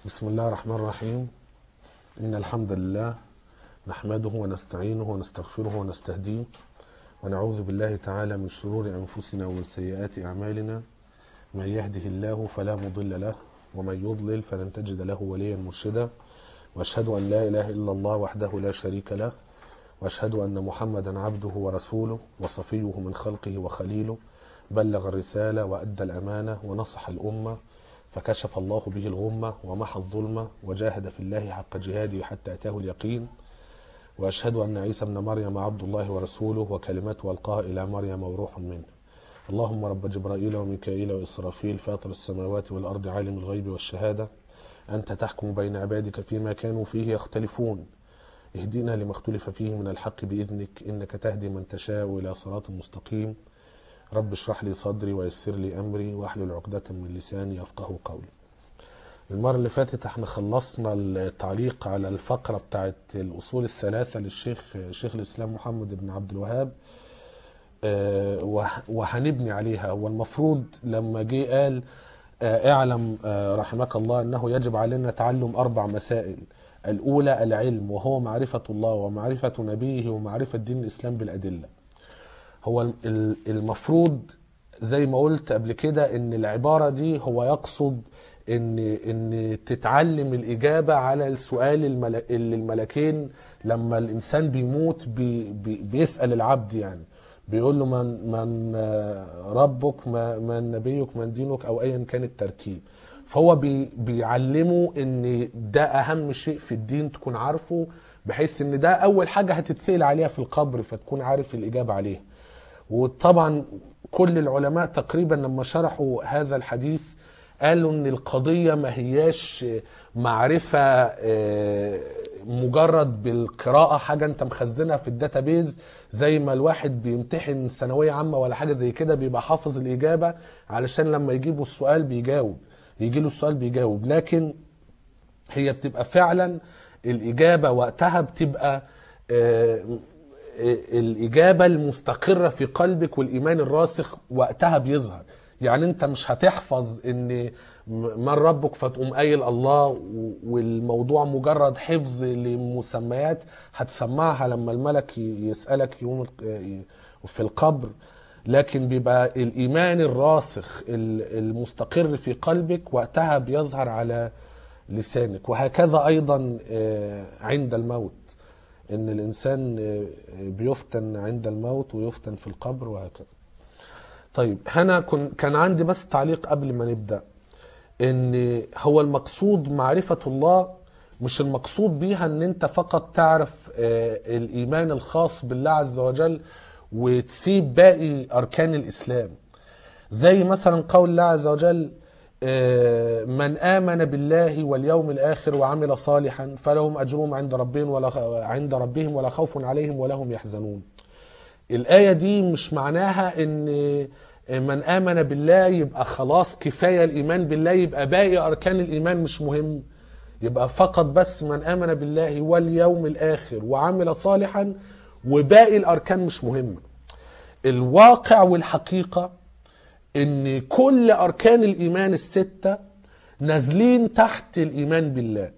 بسم الله الرحمن الرحيم إن الحمد لله نحمده ونستعينه ونستغفره ونستهديه ونعوذ بالله تعالى من شرور أنفسنا ومن سيئات أعمالنا من يهده الله فلا مضل له ومن يضلل فلن تجد له وليا مرشدا وأشهد أن لا إله إلا الله وحده لا شريك له وأشهد أن محمدا عبده ورسوله وصفيه من خلقه وخليله بلغ الرسالة وأدى الأمانة ونصح الأمة فكشف الله به الغمة ومحى الظلمة وجاهد في الله حق جهاده حتى أتاه اليقين وأشهد أن عيسى ابن مريم عبد الله ورسوله وكلمته ألقاها إلى مريم وروح منه اللهم رب جبرائيل وميكائيل وإسرافيل فاطر السماوات والأرض عالم الغيب والشهادة أنت تحكم بين عبادك فيما كانوا فيه يختلفون اهدنا لما اختلف فيه من الحق بإذنك إنك تهدي من تشاء إلى صراط مستقيم رب اشرح لي صدري ويسر لي أمري واحلل عقدة من لساني يفقه قولي المرة اللي فاتت احنا خلصنا التعليق على الفقرة بتاعت الأصول الثلاثة للشيخ شيخ الإسلام محمد بن عبد الوهاب آه، وه- وهنبني عليها هو المفروض لما جه قال آه، اعلم آه، رحمك الله أنه يجب علينا تعلم أربع مسائل الأولى العلم وهو معرفة الله ومعرفة نبيه ومعرفة دين الإسلام بالأدلة هو ال- ال- المفروض زي ما قلت قبل كده ان العبارة دي هو يقصد ان ان تتعلم الاجابة على السؤال المل- اللي الملكين لما الانسان بيموت بي بي بيسأل العبد يعني بيقول له من من آه، ربك ما- من نبيك من دينك او ايا كان الترتيب فهو بي بيعلمه ان ده اهم شيء في الدين تكون عارفه بحيث ان ده اول حاجة هتتسأل عليها في القبر فتكون عارف الاجابة عليها وطبعا كل العلماء تقريبا لما شرحوا هذا الحديث قالوا ان القضية ما هياش معرفة آه، مجرد بالقراءة حاجة انت مخزنها في الداتابيز زي ما الواحد بيمتحن ثانوية عامة ولا حاجة زي كده بيبقى حافظ الإجابة علشان لما يجيبوا السؤال بيجاوب يجي له السؤال بيجاوب لكن هي بتبقى فعلا الإجابة وقتها بتبقى آه، الإجابة المستقرة في قلبك والإيمان الراسخ وقتها بيظهر يعني أنت مش هتحفظ إن من ربك فتقوم قايل الله و- والموضوع مجرد حفظ لمسميات هتسمعها لما الملك ي- يسألك يوم الق- في القبر لكن بيبقى الإيمان الراسخ ال- المستقر في قلبك وقتها بيظهر على لسانك وهكذا أيضا آه، عند الموت ان الانسان بيفتن عند الموت ويفتن في القبر وهكذا طيب هنا كن كان عندي بس تعليق قبل ما نبدا ان هو المقصود معرفه الله مش المقصود بيها ان انت فقط تعرف آه، الايمان الخاص بالله عز وجل وتسيب باقي اركان الاسلام زي مثلا قول الله عز وجل آه، من آمن بالله واليوم الآخر وعمل صالحا فلهم أجرهم عند ربهم ولا عند ربهم ولا خوف عليهم ولا هم يحزنون الآية دي مش معناها إن من آمن بالله يبقى خلاص كفاية الإيمان بالله يبقى باقي أركان الإيمان مش مهم يبقى فقط بس من آمن بالله واليوم الآخر وعمل صالحا وباقي الأركان مش مهمة الواقع والحقيقة ان كل اركان الايمان السته نازلين تحت الايمان بالله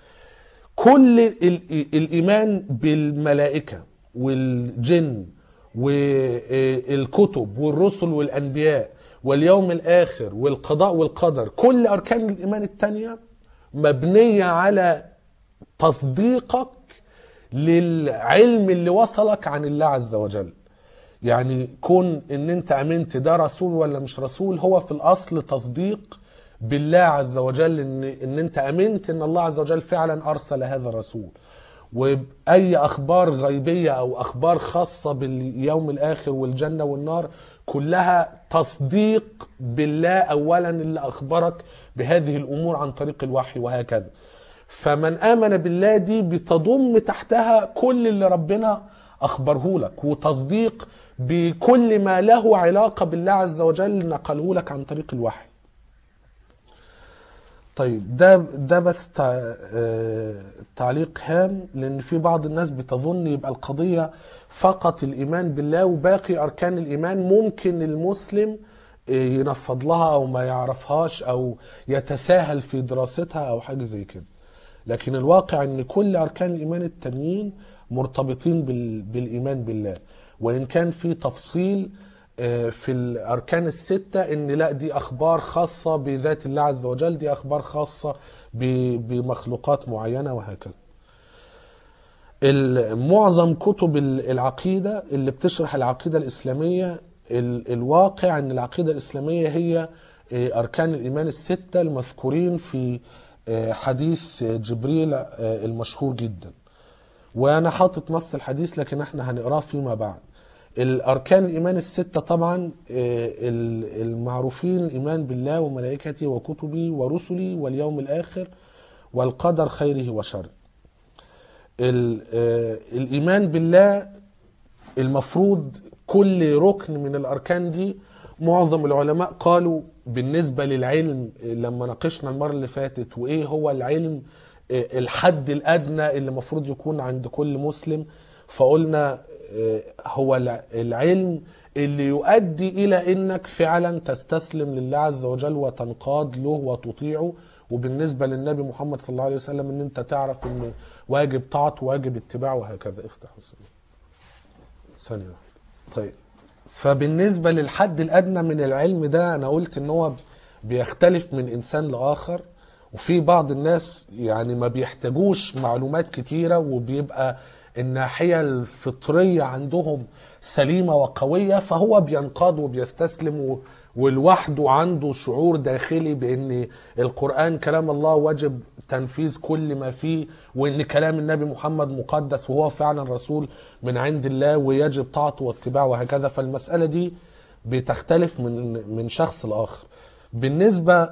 كل ال- الايمان بالملائكه والجن والكتب والرسل والانبياء واليوم الاخر والقضاء والقدر كل اركان الايمان التانيه مبنيه على تصديقك للعلم اللي وصلك عن الله عز وجل يعني كون ان انت امنت ده رسول ولا مش رسول هو في الاصل تصديق بالله عز وجل ان ان انت امنت ان الله عز وجل فعلا ارسل هذا الرسول واي اخبار غيبيه او اخبار خاصه باليوم الاخر والجنه والنار كلها تصديق بالله اولا اللي اخبرك بهذه الامور عن طريق الوحي وهكذا فمن امن بالله دي بتضم تحتها كل اللي ربنا اخبره لك وتصديق بكل ما له علاقه بالله عز وجل نقله لك عن طريق الوحي طيب ده ده بس تع- آه، تعليق هام لان في بعض الناس بتظن يبقى القضيه فقط الايمان بالله وباقي اركان الايمان ممكن المسلم ينفض لها او ما يعرفهاش او يتساهل في دراستها او حاجه زي كده لكن الواقع ان كل اركان الايمان التانيين مرتبطين بال- بالايمان بالله وان كان في تفصيل آه، في الاركان السته ان لا دي اخبار خاصه بذات الله عز وجل دي اخبار خاصه ب- بمخلوقات معينه وهكذا ال- معظم كتب ال- العقيدة اللي بتشرح العقيدة الإسلامية ال- الواقع أن العقيدة الإسلامية هي آه، أركان الإيمان الستة المذكورين في آه، حديث جبريل آه، المشهور جدا وأنا حاطط نص الحديث لكن احنا هنقراه فيما بعد الأركان الإيمان الستة طبعا آه، ال- المعروفين الإيمان بالله وملائكته وكتبه ورسله واليوم الآخر والقدر خيره وشره ال- آه، الإيمان بالله المفروض كل ركن من الأركان دي معظم العلماء قالوا بالنسبة للعلم آه، لما ناقشنا المرة اللي فاتت وإيه هو العلم آه، الحد الأدنى اللي المفروض يكون عند كل مسلم فقلنا آه، هو الع- العلم اللي يؤدي إلى إنك فعلا تستسلم لله عز وجل وتنقاد له وتطيعه وبالنسبة للنبي محمد صلى الله عليه وسلم إن أنت تعرف إن واجب طاعته واجب اتباعه وهكذا افتح السنة. ثانية واحدة طيب فبالنسبة للحد الأدنى من العلم ده أنا قلت إن هو بيختلف من إنسان لآخر وفي بعض الناس يعني ما بيحتاجوش معلومات كتيرة وبيبقى الناحية الفطرية عندهم سليمة وقوية فهو بينقاد وبيستسلم و- ولوحده عنده شعور داخلي بأن القرآن كلام الله واجب تنفيذ كل ما فيه وأن كلام النبي محمد مقدس وهو فعلا رسول من عند الله ويجب طاعته واتباعه وهكذا فالمسألة دي بتختلف من من شخص لآخر بالنسبة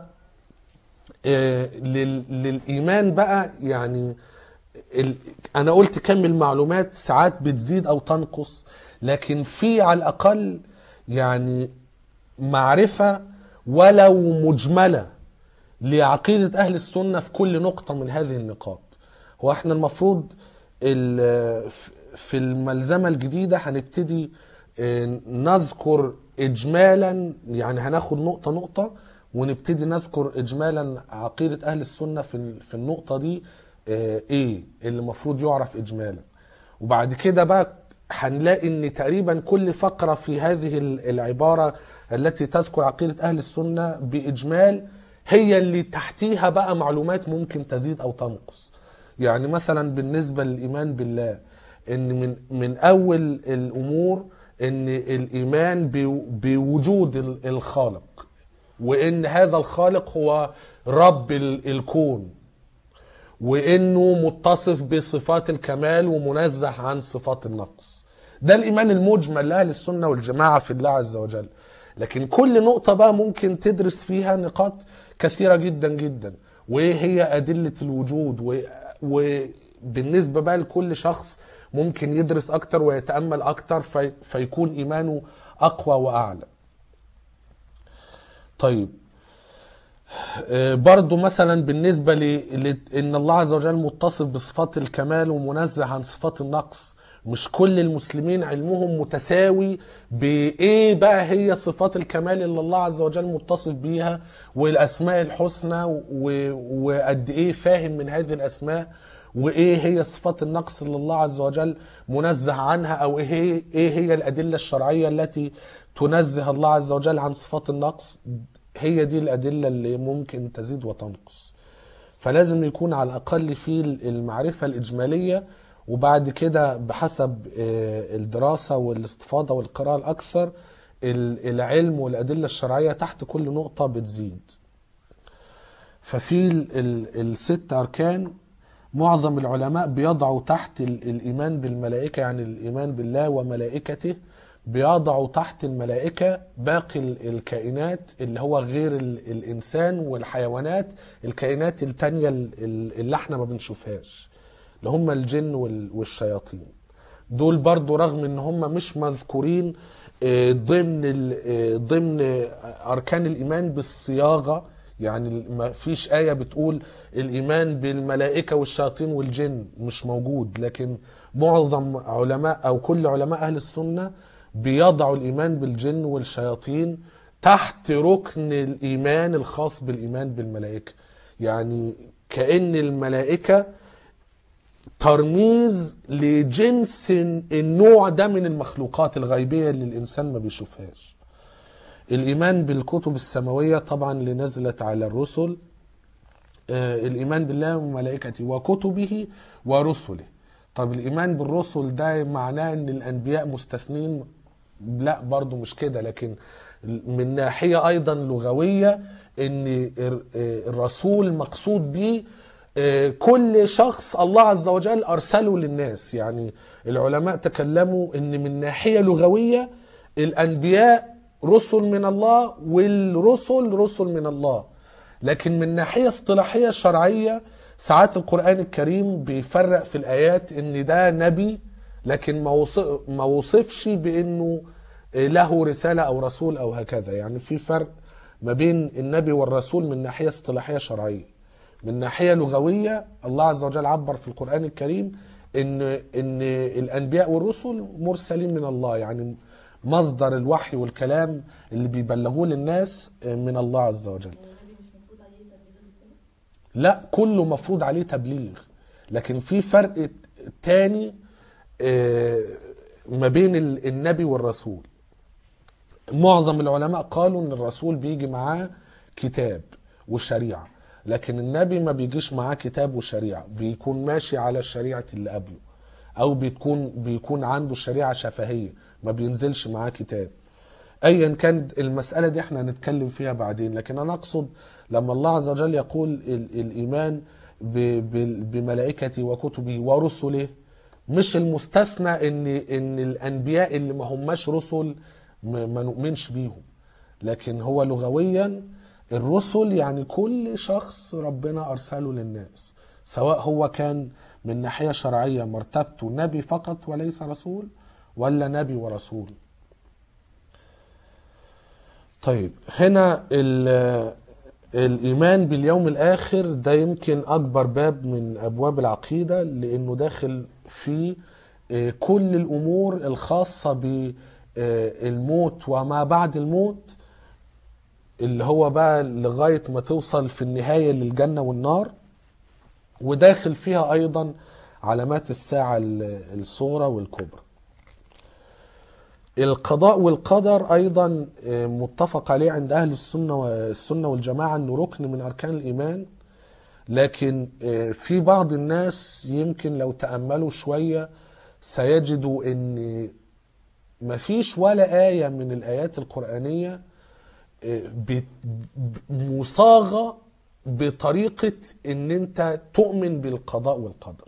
آه، لل- للإيمان بقى يعني ال... انا قلت كم المعلومات ساعات بتزيد او تنقص لكن في على الاقل يعني معرفة ولو مجملة لعقيدة اهل السنة في كل نقطة من هذه النقاط هو احنا المفروض ال- في الملزمة الجديدة هنبتدي آه، نذكر اجمالا يعني هناخد نقطة نقطة ونبتدي نذكر اجمالا عقيدة اهل السنة في ال- في النقطة دي آه، ايه اللي المفروض يعرف اجمالا وبعد كده بقى هنلاقي ان تقريبا كل فقرة في هذه ال- العبارة التي تذكر عقيدة اهل السنة باجمال هي اللي تحتيها بقى معلومات ممكن تزيد او تنقص يعني مثلا بالنسبة للايمان بالله ان من من اول الامور ان الايمان بو- بوجود ال- الخالق وان هذا الخالق هو رب ال- الكون وانه متصف بصفات الكمال ومنزه عن صفات النقص ده الايمان المجمل لاهل السنه والجماعه في الله عز وجل لكن كل نقطه بقى ممكن تدرس فيها نقاط كثيره جدا جدا وايه هي ادله الوجود و... وبالنسبه بقى لكل شخص ممكن يدرس اكتر ويتامل اكتر في... فيكون ايمانه اقوى واعلى طيب آه، برضو مثلا بالنسبة ل... ل... إن الله عز وجل متصف بصفات الكمال ومنزه عن صفات النقص مش كل المسلمين علمهم متساوي بإيه بقى هي صفات الكمال اللي الله عز وجل متصف بيها والأسماء الحسنى و... وقد إيه فاهم من هذه الأسماء وإيه هي صفات النقص اللي الله عز وجل منزه عنها أو إيه هي, إيه هي الأدلة الشرعية التي تنزه الله عز وجل عن صفات النقص هي دي الأدلة اللي ممكن تزيد وتنقص فلازم يكون على الأقل في المعرفة الإجمالية وبعد كده بحسب آه، الدراسة والاستفاضة والقراءة الأكثر ال- العلم والأدلة الشرعية تحت كل نقطة بتزيد ففي ال- ال- الست أركان معظم العلماء بيضعوا تحت ال- الإيمان بالملائكة يعني الإيمان بالله وملائكته بيضعوا تحت الملائكة باقي ال- الكائنات اللي هو غير ال- الإنسان والحيوانات الكائنات التانية ال- ال- اللي احنا ما بنشوفهاش اللي هم الجن وال- والشياطين دول برضو رغم ان هم مش مذكورين آه، ضمن ال- آه، ضمن اركان الايمان بالصياغه يعني ما فيش ايه بتقول الايمان بالملائكه والشياطين والجن مش موجود لكن معظم علماء او كل علماء اهل السنه بيضعوا الايمان بالجن والشياطين تحت ركن الإيمان الخاص بالإيمان بالملائكة يعني كأن الملائكة ترميز لجنس النوع ده من المخلوقات الغيبية اللي الإنسان ما بيشوفهاش الإيمان بالكتب السماوية طبعا اللي نزلت على الرسل آه، الإيمان بالله وملائكته وكتبه ورسله طب الإيمان بالرسل ده معناه أن الأنبياء مستثنين لا برضو مش كده لكن من ناحية أيضا لغوية أن الرسول مقصود به آه، كل شخص الله عز وجل أرسله للناس يعني العلماء تكلموا أن من ناحية لغوية الأنبياء رسل من الله والرسل رسل من الله لكن من ناحية اصطلاحية شرعية ساعات القرآن الكريم بيفرق في الآيات إن ده نبي لكن ما وص- ما وصفش بإنه له رسالة أو رسول أو هكذا يعني في فرق ما بين النبي والرسول من ناحية اصطلاحية شرعية من ناحية لغوية الله عز وجل عبر في القرآن الكريم إن إن الأنبياء والرسل مرسلين من الله يعني مصدر الوحي والكلام اللي بيبلغوه للناس من الله عز وجل النبي مش مفروض عليه تبليغ الرسالة؟ لا كله مفروض عليه تبليغ لكن في فرق تاني آه، ما بين ال- النبي والرسول معظم العلماء قالوا ان الرسول بيجي معاه كتاب وشريعة لكن النبي ما بيجيش معاه كتاب وشريعة بيكون ماشي على الشريعة اللي قبله او بيكون بيكون عنده شريعة شفهية ما بينزلش معاه كتاب ايا كان المساله دي احنا هنتكلم فيها بعدين لكن انا اقصد لما الله عز وجل يقول ال- الايمان ب- ب- بملائكته وكتبه ورسله مش المستثنى ان ان الانبياء اللي ما هماش رسل ما ما نؤمنش بيهم لكن هو لغويا الرسل يعني كل شخص ربنا ارسله للناس سواء هو كان من ناحيه شرعيه مرتبته نبي فقط وليس رسول ولا نبي ورسول طيب هنا ال- الإيمان باليوم الآخر ده يمكن أكبر باب من أبواب العقيدة لأنه داخل في آه، كل الأمور الخاصة بالموت وما بعد الموت اللي هو بقى لغاية ما توصل في النهاية للجنة والنار وداخل فيها أيضا علامات الساعة ال- الصغرى والكبرى القضاء والقدر ايضا آه، متفق عليه عند اهل السنه والسنه والجماعه انه ركن من اركان الايمان لكن آه، في بعض الناس يمكن لو تاملوا شويه سيجدوا ان مفيش ولا ايه من الايات القرانيه آه، بت- ب- مصاغه بطريقه ان انت تؤمن بالقضاء والقدر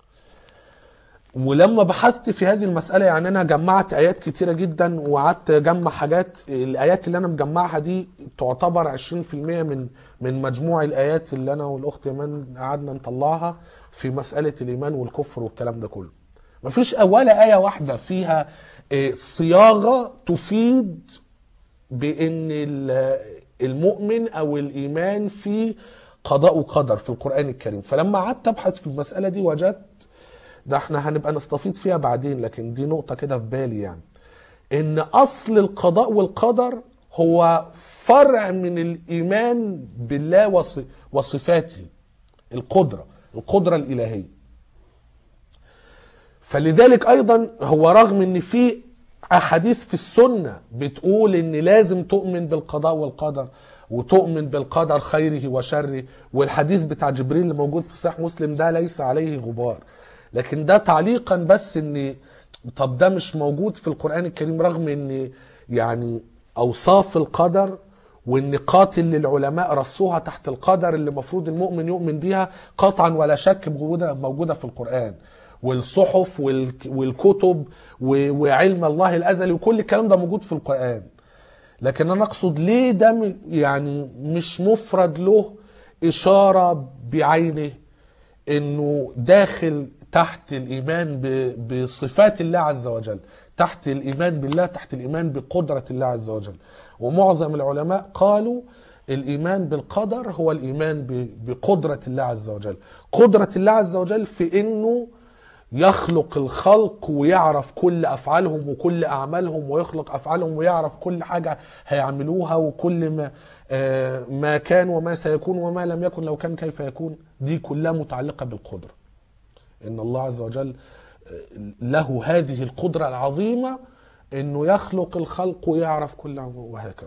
ولما بحثت في هذه المسألة يعني أنا جمعت آيات كتيرة جدا وقعدت أجمع حاجات الآيات اللي أنا مجمعها دي تعتبر 20% من من مجموع الآيات اللي أنا والأخت إيمان قعدنا نطلعها في مسألة الإيمان والكفر والكلام ده كله. مفيش ولا آية واحدة فيها آه، صياغة تفيد بان ال- المؤمن او الايمان في قضاء وقدر في القران الكريم فلما قعدت ابحث في المساله دي وجدت ده احنا هنبقى نستفيد فيها بعدين لكن دي نقطه كده في بالي يعني ان اصل القضاء والقدر هو فرع من الايمان بالله وص- وصفاته القدره القدره الالهيه فلذلك ايضا هو رغم ان في احاديث في السنه بتقول ان لازم تؤمن بالقضاء والقدر وتؤمن بالقدر خيره وشره والحديث بتاع جبريل اللي موجود في صحيح مسلم ده ليس عليه غبار لكن ده تعليقا بس ان طب ده مش موجود في القران الكريم رغم ان يعني اوصاف القدر والنقاط اللي العلماء رصوها تحت القدر اللي المفروض المؤمن يؤمن بيها قطعا ولا شك موجوده موجوده في القران والصحف والك- والكتب و- وعلم الله الازلي وكل الكلام ده موجود في القران لكن انا اقصد ليه ده م- يعني مش مفرد له اشاره بعينه انه داخل تحت الايمان ب- بصفات الله عز وجل تحت الايمان بالله تحت الايمان بقدره الله عز وجل ومعظم العلماء قالوا الايمان بالقدر هو الايمان ب- بقدره الله عز وجل قدره الله عز وجل في انه يخلق الخلق ويعرف كل افعالهم وكل اعمالهم ويخلق افعالهم ويعرف كل حاجه هيعملوها وكل ما آه، ما كان وما سيكون وما لم يكن لو كان كيف يكون دي كلها متعلقه بالقدره ان الله عز وجل آه، له هذه القدره العظيمه انه يخلق الخلق ويعرف كل وهكذا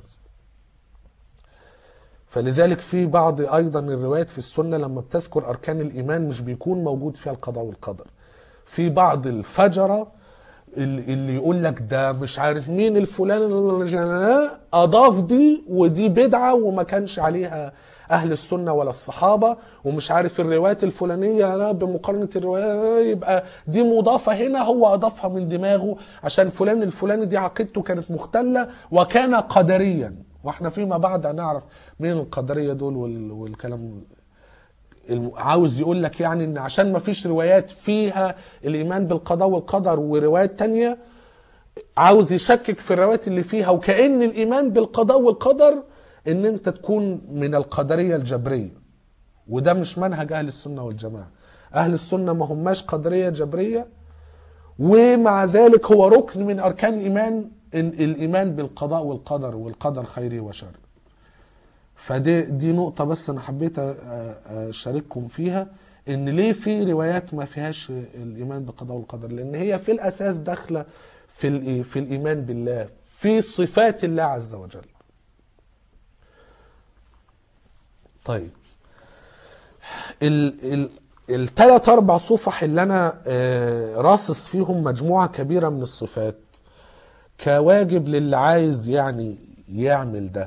فلذلك في بعض ايضا الروايات في السنه لما بتذكر اركان الايمان مش بيكون موجود فيها القضاء والقدر في بعض الفجره اللي اللي يقول لك ده مش عارف مين الفلان اللي اضاف دي ودي بدعه وما كانش عليها اهل السنه ولا الصحابه ومش عارف الروايات الفلانيه لا بمقارنه الروايات يبقى دي مضافه هنا هو اضافها من دماغه عشان فلان الفلاني دي عقيدته كانت مختله وكان قدريا واحنا فيما بعد هنعرف مين القدريه دول وال- والكلام الم- عاوز يقول لك يعني ان عشان ما فيش روايات فيها الايمان بالقضاء والقدر وروايات تانية عاوز يشكك في الروايات اللي فيها وكأن الايمان بالقضاء والقدر ان انت تكون من القدرية الجبرية وده مش منهج اهل السنة والجماعة اهل السنة ما هماش قدرية جبرية ومع ذلك هو ركن من اركان الايمان إن- الايمان بالقضاء والقدر والقدر خيره وشره فدي دي نقطة بس أنا حبيت أ- أ- أشارككم فيها إن ليه في روايات ما فيهاش الإيمان بالقضاء والقدر؟ لأن هي في الأساس داخلة في الإي- في الإيمان بالله، في صفات الله عز وجل. طيب ال ال الثلاث أربع صفح اللي أنا آه، راصص فيهم مجموعة كبيرة من الصفات كواجب للي عايز يعني يعمل ده.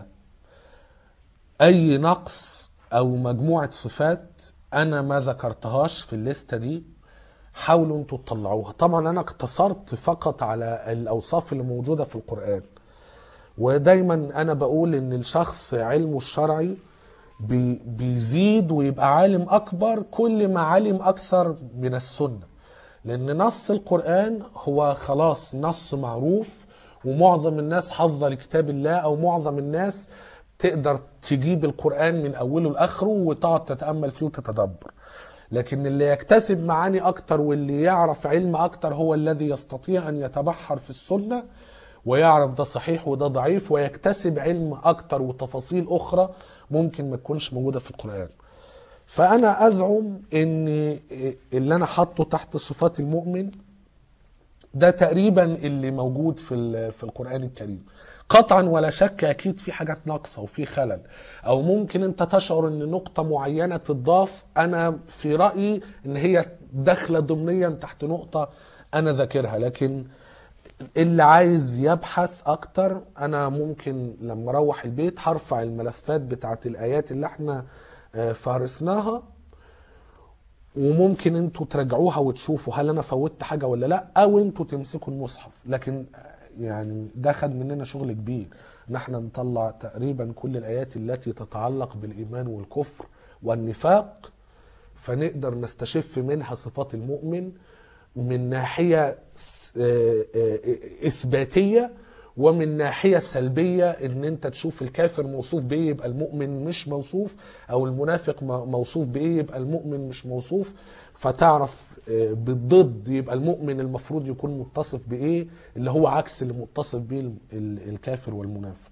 اي نقص او مجموعه صفات انا ما ذكرتهاش في الليسته دي حاولوا انتوا تطلعوها طبعا انا اقتصرت فقط على الاوصاف اللي موجوده في القران ودايما انا بقول ان الشخص علمه الشرعي بي- بيزيد ويبقى عالم اكبر كل ما علم اكثر من السنه لان نص القران هو خلاص نص معروف ومعظم الناس حافظه لكتاب الله او معظم الناس تقدر تجيب القران من اوله لاخره وتقعد تتامل فيه وتتدبر لكن اللي يكتسب معاني اكتر واللي يعرف علم اكتر هو الذي يستطيع ان يتبحر في السنه ويعرف ده صحيح وده ضعيف ويكتسب علم اكتر وتفاصيل اخرى ممكن ما تكونش موجوده في القران فانا ازعم ان اللي انا حاطه تحت صفات المؤمن ده تقريبا اللي موجود في ال- في القران الكريم قطعا ولا شك اكيد في حاجات ناقصه وفي خلل او ممكن انت تشعر ان نقطه معينه تضاف انا في رايي ان هي داخله ضمنيا تحت نقطه انا ذاكرها لكن اللي عايز يبحث اكتر انا ممكن لما اروح البيت هرفع الملفات بتاعت الايات اللي احنا آه، فهرسناها وممكن انتوا تراجعوها وتشوفوا هل انا فوتت حاجه ولا لا او انتوا تمسكوا المصحف لكن يعني ده خد مننا شغل كبير ان احنا نطلع تقريبا كل الايات التي تتعلق بالايمان والكفر والنفاق فنقدر نستشف منها صفات المؤمن من ناحيه آه، آه، اثباتيه ومن ناحيه سلبيه ان انت تشوف الكافر موصوف بايه يبقى المؤمن مش موصوف او المنافق م- موصوف بايه يبقى المؤمن مش موصوف فتعرف آه، بالضد يبقى المؤمن المفروض يكون متصف بايه اللي هو عكس اللي متصف بيه ال- ال- الكافر والمنافق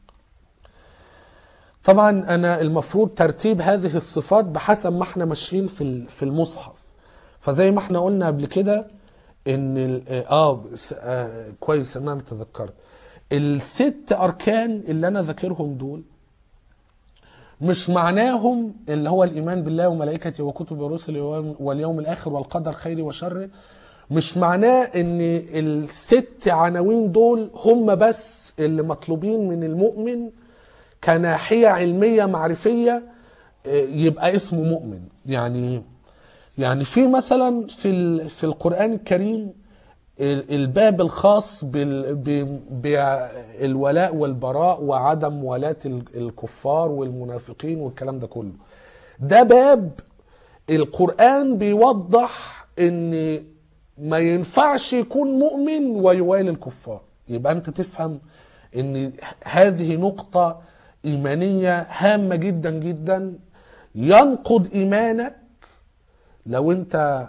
طبعا انا المفروض ترتيب هذه الصفات بحسب ما احنا ماشيين في ال- في المصحف فزي ما احنا قلنا قبل كده ان ال- اه س- آه، كويس ان انا تذكرت الست اركان اللي انا ذاكرهم دول مش معناهم اللي هو الايمان بالله وملائكته وكتبه ورسله واليوم الاخر والقدر خيره وشره مش معناه ان الست عناوين دول هم بس اللي مطلوبين من المؤمن كناحيه علميه معرفيه آه، يبقى اسمه مؤمن يعني يعني في مثلا في ال- في القران الكريم ال- الباب الخاص بال- ب- بالولاء والبراء وعدم موالاة ال- الكفار والمنافقين والكلام ده كله ده باب القرآن بيوضح ان ما ينفعش يكون مؤمن ويوالي الكفار يبقى انت تفهم ان هذه نقطة ايمانية هامة جدا جدا ينقض ايمانك لو انت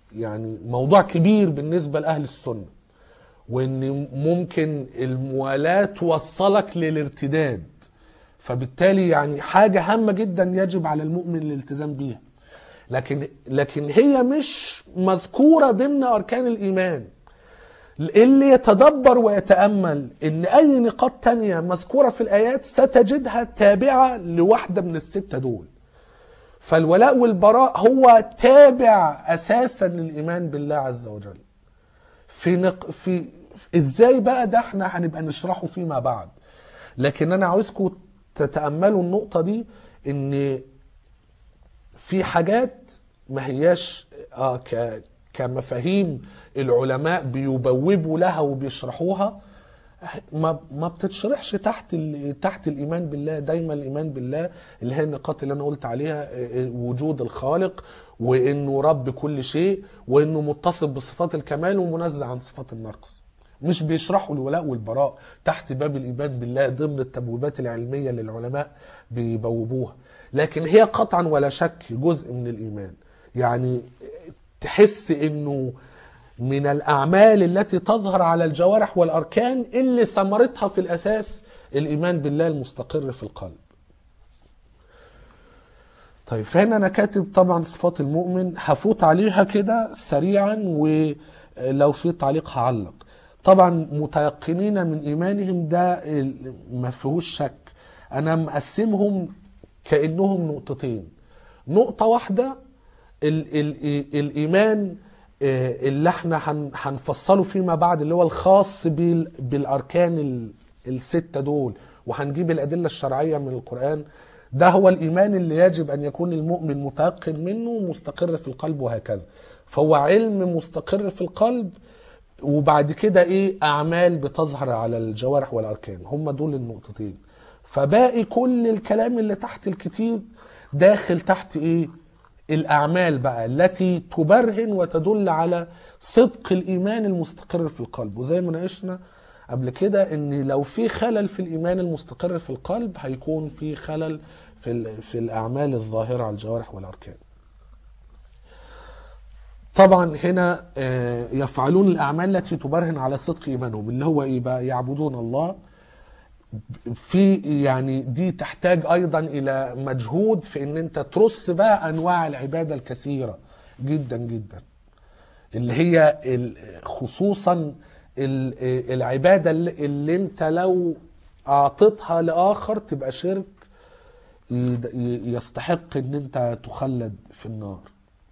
يعني موضوع كبير بالنسبة لأهل السنة وان ممكن الموالاة توصلك للارتداد فبالتالي يعني حاجة هامة جدا يجب على المؤمن الالتزام بيها لكن لكن هي مش مذكورة ضمن أركان الإيمان اللي يتدبر ويتأمل إن أي نقاط تانية مذكورة في الآيات ستجدها تابعة لواحدة من الستة دول فالولاء والبراء هو تابع أساسا للإيمان بالله عز وجل في نق... في ازاي بقى ده احنا هنبقى نشرحه فيما بعد لكن انا عاوزكم تتاملوا النقطه دي ان في حاجات ما هياش اه ك... كمفاهيم العلماء بيبوبوا لها وبيشرحوها ما ما بتتشرحش تحت ال... تحت الايمان بالله دايما الايمان بالله اللي هي النقاط اللي انا قلت عليها اه، اه، وجود الخالق وانه رب كل شيء وانه متصف بصفات الكمال ومنزه عن صفات النقص مش بيشرحوا الولاء والبراء تحت باب الايمان بالله ضمن التبويبات العلميه اللي العلماء بيبوبوها لكن هي قطعا ولا شك جزء من الايمان يعني تحس انه من الاعمال التي تظهر على الجوارح والاركان اللي ثمرتها في الاساس الايمان بالله المستقر في القلب طيب فهنا انا كاتب طبعا صفات المؤمن هفوت عليها كده سريعا ولو في تعليق هعلق طبعا متيقنين من ايمانهم ده ال- ما فيهوش شك انا مقسمهم كانهم نقطتين نقطه واحده ال ال الايمان آه، اللي احنا هن- هنفصله فيما بعد اللي هو الخاص بال- بالاركان ال- السته دول وهنجيب الادله الشرعيه من القران ده هو الايمان اللي يجب ان يكون المؤمن متيقن منه مستقر في القلب وهكذا فهو علم مستقر في القلب وبعد كده ايه اعمال بتظهر على الجوارح والاركان هم دول النقطتين فباقي كل الكلام اللي تحت الكتير داخل تحت ايه الاعمال بقى التي تبرهن وتدل على صدق الايمان المستقر في القلب وزي ما ناقشنا قبل كده ان لو في خلل في الايمان المستقر في القلب هيكون في خلل في ال- في الاعمال الظاهره على الجوارح والاركان طبعا هنا آه، يفعلون الاعمال التي تبرهن على صدق ايمانهم اللي هو ايه بقى يعبدون الله في يعني دي تحتاج ايضا الى مجهود في ان انت ترص بقى انواع العباده الكثيره جدا جدا اللي هي ال- خصوصا ال- العباده اللي اللي انت لو اعطيتها لاخر تبقى شرك يد- يستحق ان انت تخلد في النار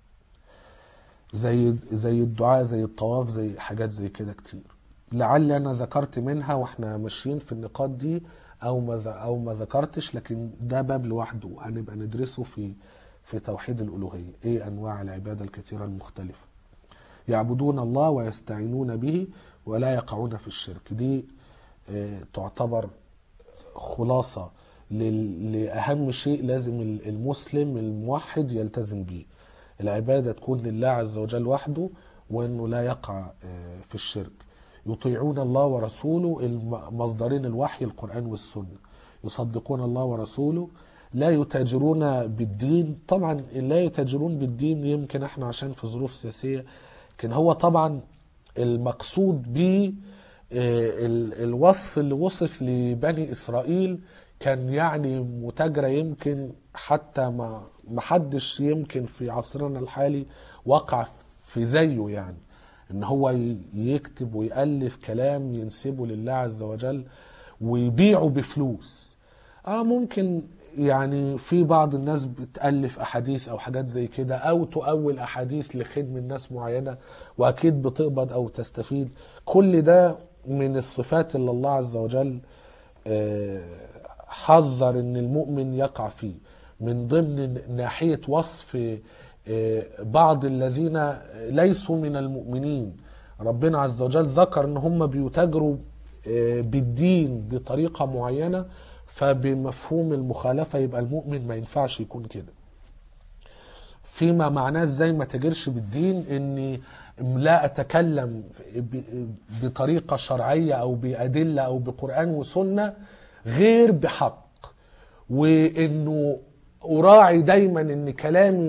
زي زي الدعاء زي الطواف زي حاجات زي كده كتير لعل انا ذكرت منها واحنا ماشيين في النقاط دي او ما ذ- او ما ذكرتش لكن ده باب لوحده هنبقى ندرسه في في توحيد الالوهيه ايه انواع العباده الكثيره المختلفه يعبدون الله ويستعينون به ولا يقعون في الشرك دي آه، تعتبر خلاصة لل- لأهم شيء لازم ال- المسلم الموحد يلتزم به العبادة تكون لله عز وجل وحده وأنه لا يقع آه، في الشرك يطيعون الله ورسوله الم- مصدرين الوحي القرآن والسنة يصدقون الله ورسوله لا يتاجرون بالدين طبعا لا يتاجرون بالدين يمكن احنا عشان في ظروف سياسية لكن هو طبعا المقصود به آه، ال- الوصف اللي وصف لبني اسرائيل كان يعني متاجرة يمكن حتى ما ما حدش يمكن في عصرنا الحالي وقع في زيه يعني ان هو ي- يكتب ويألف كلام ينسبه لله عز وجل ويبيعه بفلوس اه ممكن يعني في بعض الناس بتألف أحاديث أو حاجات زي كده أو تؤول أحاديث لخدمة ناس معينة وأكيد بتقبض أو تستفيد كل ده من الصفات اللي الله عز وجل آه، حذر إن المؤمن يقع فيه من ضمن ناحية وصف آه، بعض الذين ليسوا من المؤمنين ربنا عز وجل ذكر ان هم بيتاجروا آه، بالدين بطريقة معينة فبمفهوم المخالفة يبقى المؤمن ما ينفعش يكون كده فيما معناه ازاي ما تاجرش بالدين اني لا اتكلم ب- بطريقه شرعيه او بادله او بقران وسنه غير بحق وانه اراعي دايما ان كلامي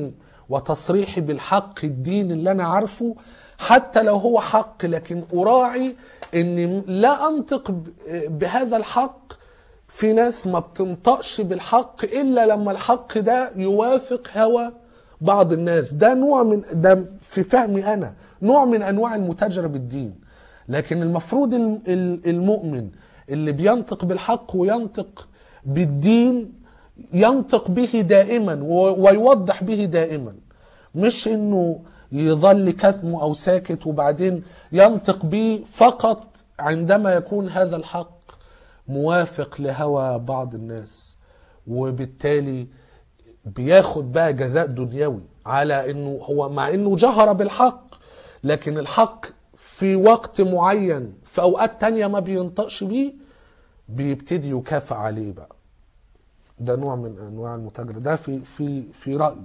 وتصريحي بالحق الدين اللي انا عارفه حتى لو هو حق لكن اراعي اني لا انطق ب- بهذا الحق في ناس ما بتنطقش بالحق الا لما الحق ده يوافق هوى بعض الناس ده نوع من ده في فهمي انا نوع من انواع المتاجره بالدين لكن المفروض الم- ال- المؤمن اللي بينطق بالحق وينطق بالدين ينطق به دائما و- ويوضح به دائما مش انه يظل كتمه او ساكت وبعدين ينطق به فقط عندما يكون هذا الحق موافق لهوى بعض الناس وبالتالي بياخد بقى جزاء دنيوي على انه هو مع انه جهر بالحق لكن الحق في وقت معين في اوقات تانية ما بينطقش بيه بيبتدي يكافئ عليه بقى ده نوع من انواع المتاجرة ده في في في رأيي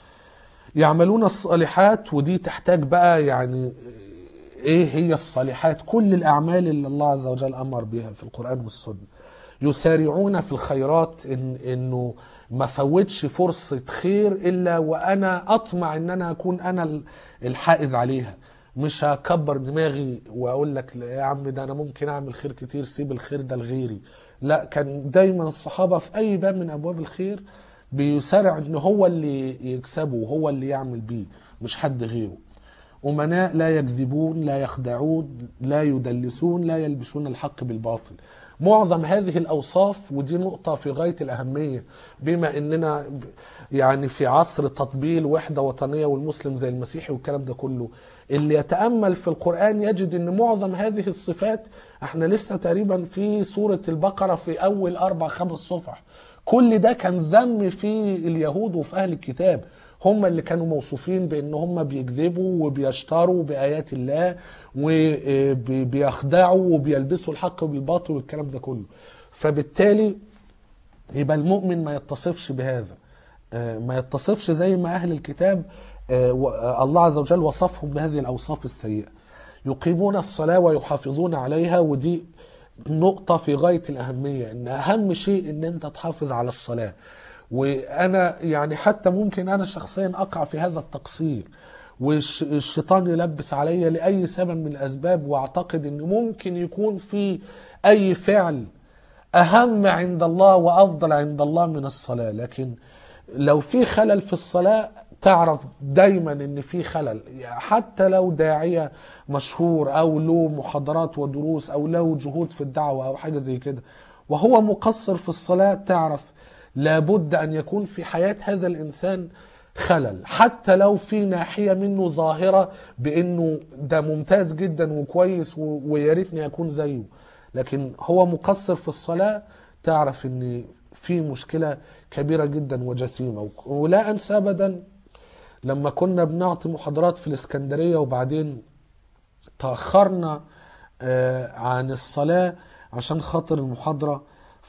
يعملون الصالحات ودي تحتاج بقى يعني ايه هي الصالحات كل الاعمال اللي الله عز وجل امر بها في القران والسنه يسارعون في الخيرات إن انه ما فوتش فرصه خير الا وانا اطمع ان انا اكون انا الحائز عليها مش هكبر دماغي واقول لك لا يا عم ده انا ممكن اعمل خير كتير سيب الخير ده لغيري لا كان دايما الصحابه في اي باب من ابواب الخير بيسارع ان هو اللي يكسبه وهو اللي يعمل بيه مش حد غيره أمناء لا يكذبون لا يخدعون لا يدلسون لا يلبسون الحق بالباطل معظم هذه الأوصاف ودي نقطة في غاية الأهمية بما أننا ب- يعني في عصر تطبيل وحدة وطنية والمسلم زي المسيحي والكلام ده كله اللي يتأمل في القرآن يجد أن معظم هذه الصفات احنا لسه تقريبا في سورة البقرة في أول أربع خمس صفح كل ده كان ذم في اليهود وفي أهل الكتاب هم اللي كانوا موصوفين بان هم بيكذبوا وبيشتروا بايات الله وبيخدعوا وبيلبسوا الحق بالباطل والكلام ده كله فبالتالي يبقى المؤمن ما يتصفش بهذا آه، ما يتصفش زي ما اهل الكتاب آه، و- آه، الله عز وجل وصفهم بهذه الاوصاف السيئه يقيمون الصلاه ويحافظون عليها ودي نقطه في غايه الاهميه ان اهم شيء ان انت تحافظ على الصلاه وانا يعني حتى ممكن انا شخصيا اقع في هذا التقصير والشيطان يلبس عليا لاي سبب من الاسباب واعتقد ان ممكن يكون في اي فعل اهم عند الله وافضل عند الله من الصلاه لكن لو في خلل في الصلاه تعرف دايما ان في خلل حتى لو داعيه مشهور او له محاضرات ودروس او له جهود في الدعوه او حاجه زي كده وهو مقصر في الصلاه تعرف لابد ان يكون في حياه هذا الانسان خلل حتى لو في ناحيه منه ظاهره بانه ده ممتاز جدا وكويس و- ويا ريتني اكون زيه لكن هو مقصر في الصلاه تعرف ان في مشكله كبيره جدا وجسيمه وك- ولا انسى ابدا لما كنا بنعطي محاضرات في الاسكندريه وبعدين تاخرنا آه، عن الصلاه عشان خاطر المحاضره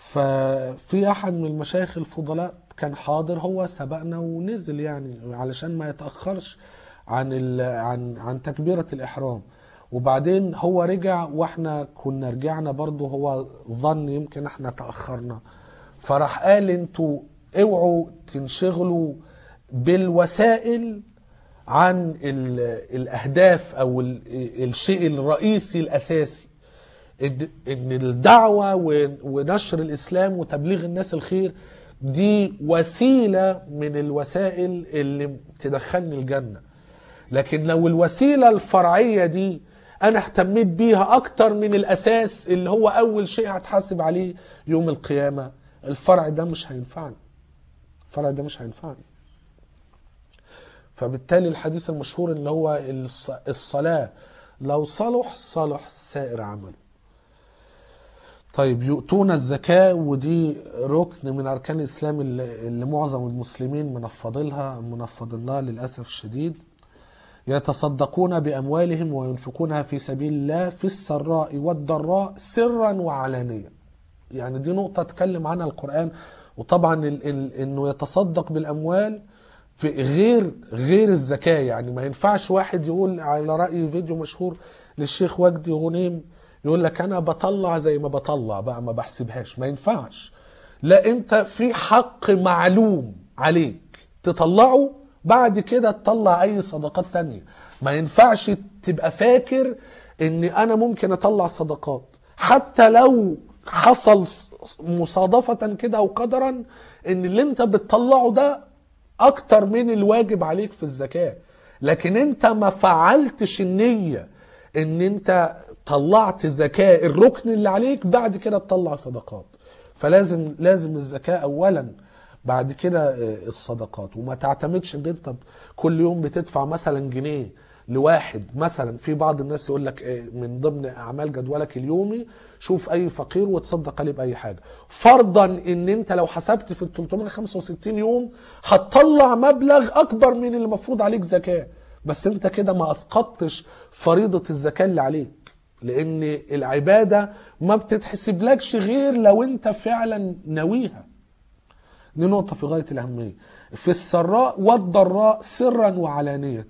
ففي احد من المشايخ الفضلاء كان حاضر هو سبقنا ونزل يعني علشان ما يتاخرش عن ال... عن عن تكبيره الاحرام وبعدين هو رجع واحنا كنا رجعنا برضه هو ظن يمكن احنا تاخرنا فراح قال انتوا اوعوا تنشغلوا بالوسائل عن ال... الاهداف او ال... الشيء الرئيسي الاساسي ان إن الدعوه و- ونشر الاسلام وتبليغ الناس الخير دي وسيله من الوسائل اللي تدخلني الجنه لكن لو الوسيله الفرعيه دي انا اهتميت بيها اكتر من الاساس اللي هو اول شيء هتحاسب عليه يوم القيامه الفرع ده مش هينفعني الفرع ده مش هينفعني فبالتالي الحديث المشهور اللي هو الص- الصلاه لو صلح صلح سائر عمله طيب يؤتون الزكاة ودي ركن من أركان الإسلام اللي اللي معظم المسلمين منفضلها منفضلها للأسف الشديد يتصدقون بأموالهم وينفقونها في سبيل الله في السراء والضراء سرا وعلانية يعني دي نقطة اتكلم عنها القرآن وطبعا ال ال انه يتصدق بالاموال في غير غير الزكاة يعني ما ينفعش واحد يقول على رأي فيديو مشهور للشيخ وجدي غنيم يقول لك انا بطلع زي ما بطلع بقى ما بحسبهاش ما ينفعش لا انت في حق معلوم عليك تطلعه بعد كده تطلع اي صدقات تانية ما ينفعش تبقى فاكر ان انا ممكن اطلع صدقات حتى لو حصل مصادفة كده او قدرا ان اللي انت بتطلعه ده اكتر من الواجب عليك في الزكاة لكن انت ما فعلتش النية ان انت طلعت الزكاة الركن اللي عليك بعد كده تطلع صدقات فلازم لازم الزكاة اولا بعد كده الصدقات وما تعتمدش ان انت كل يوم بتدفع مثلا جنيه لواحد مثلا في بعض الناس يقول لك من ضمن اعمال جدولك اليومي شوف اي فقير وتصدق عليه باي حاجه فرضا ان انت لو حسبت في ال 365 يوم هتطلع مبلغ اكبر من اللي المفروض عليك زكاه بس انت كده ما اسقطتش فريضه الزكاه اللي عليك لان العباده ما بتتحسبلكش غير لو انت فعلا ناويها دي نقطه في غايه الاهميه في السراء والضراء سرا وعلانيه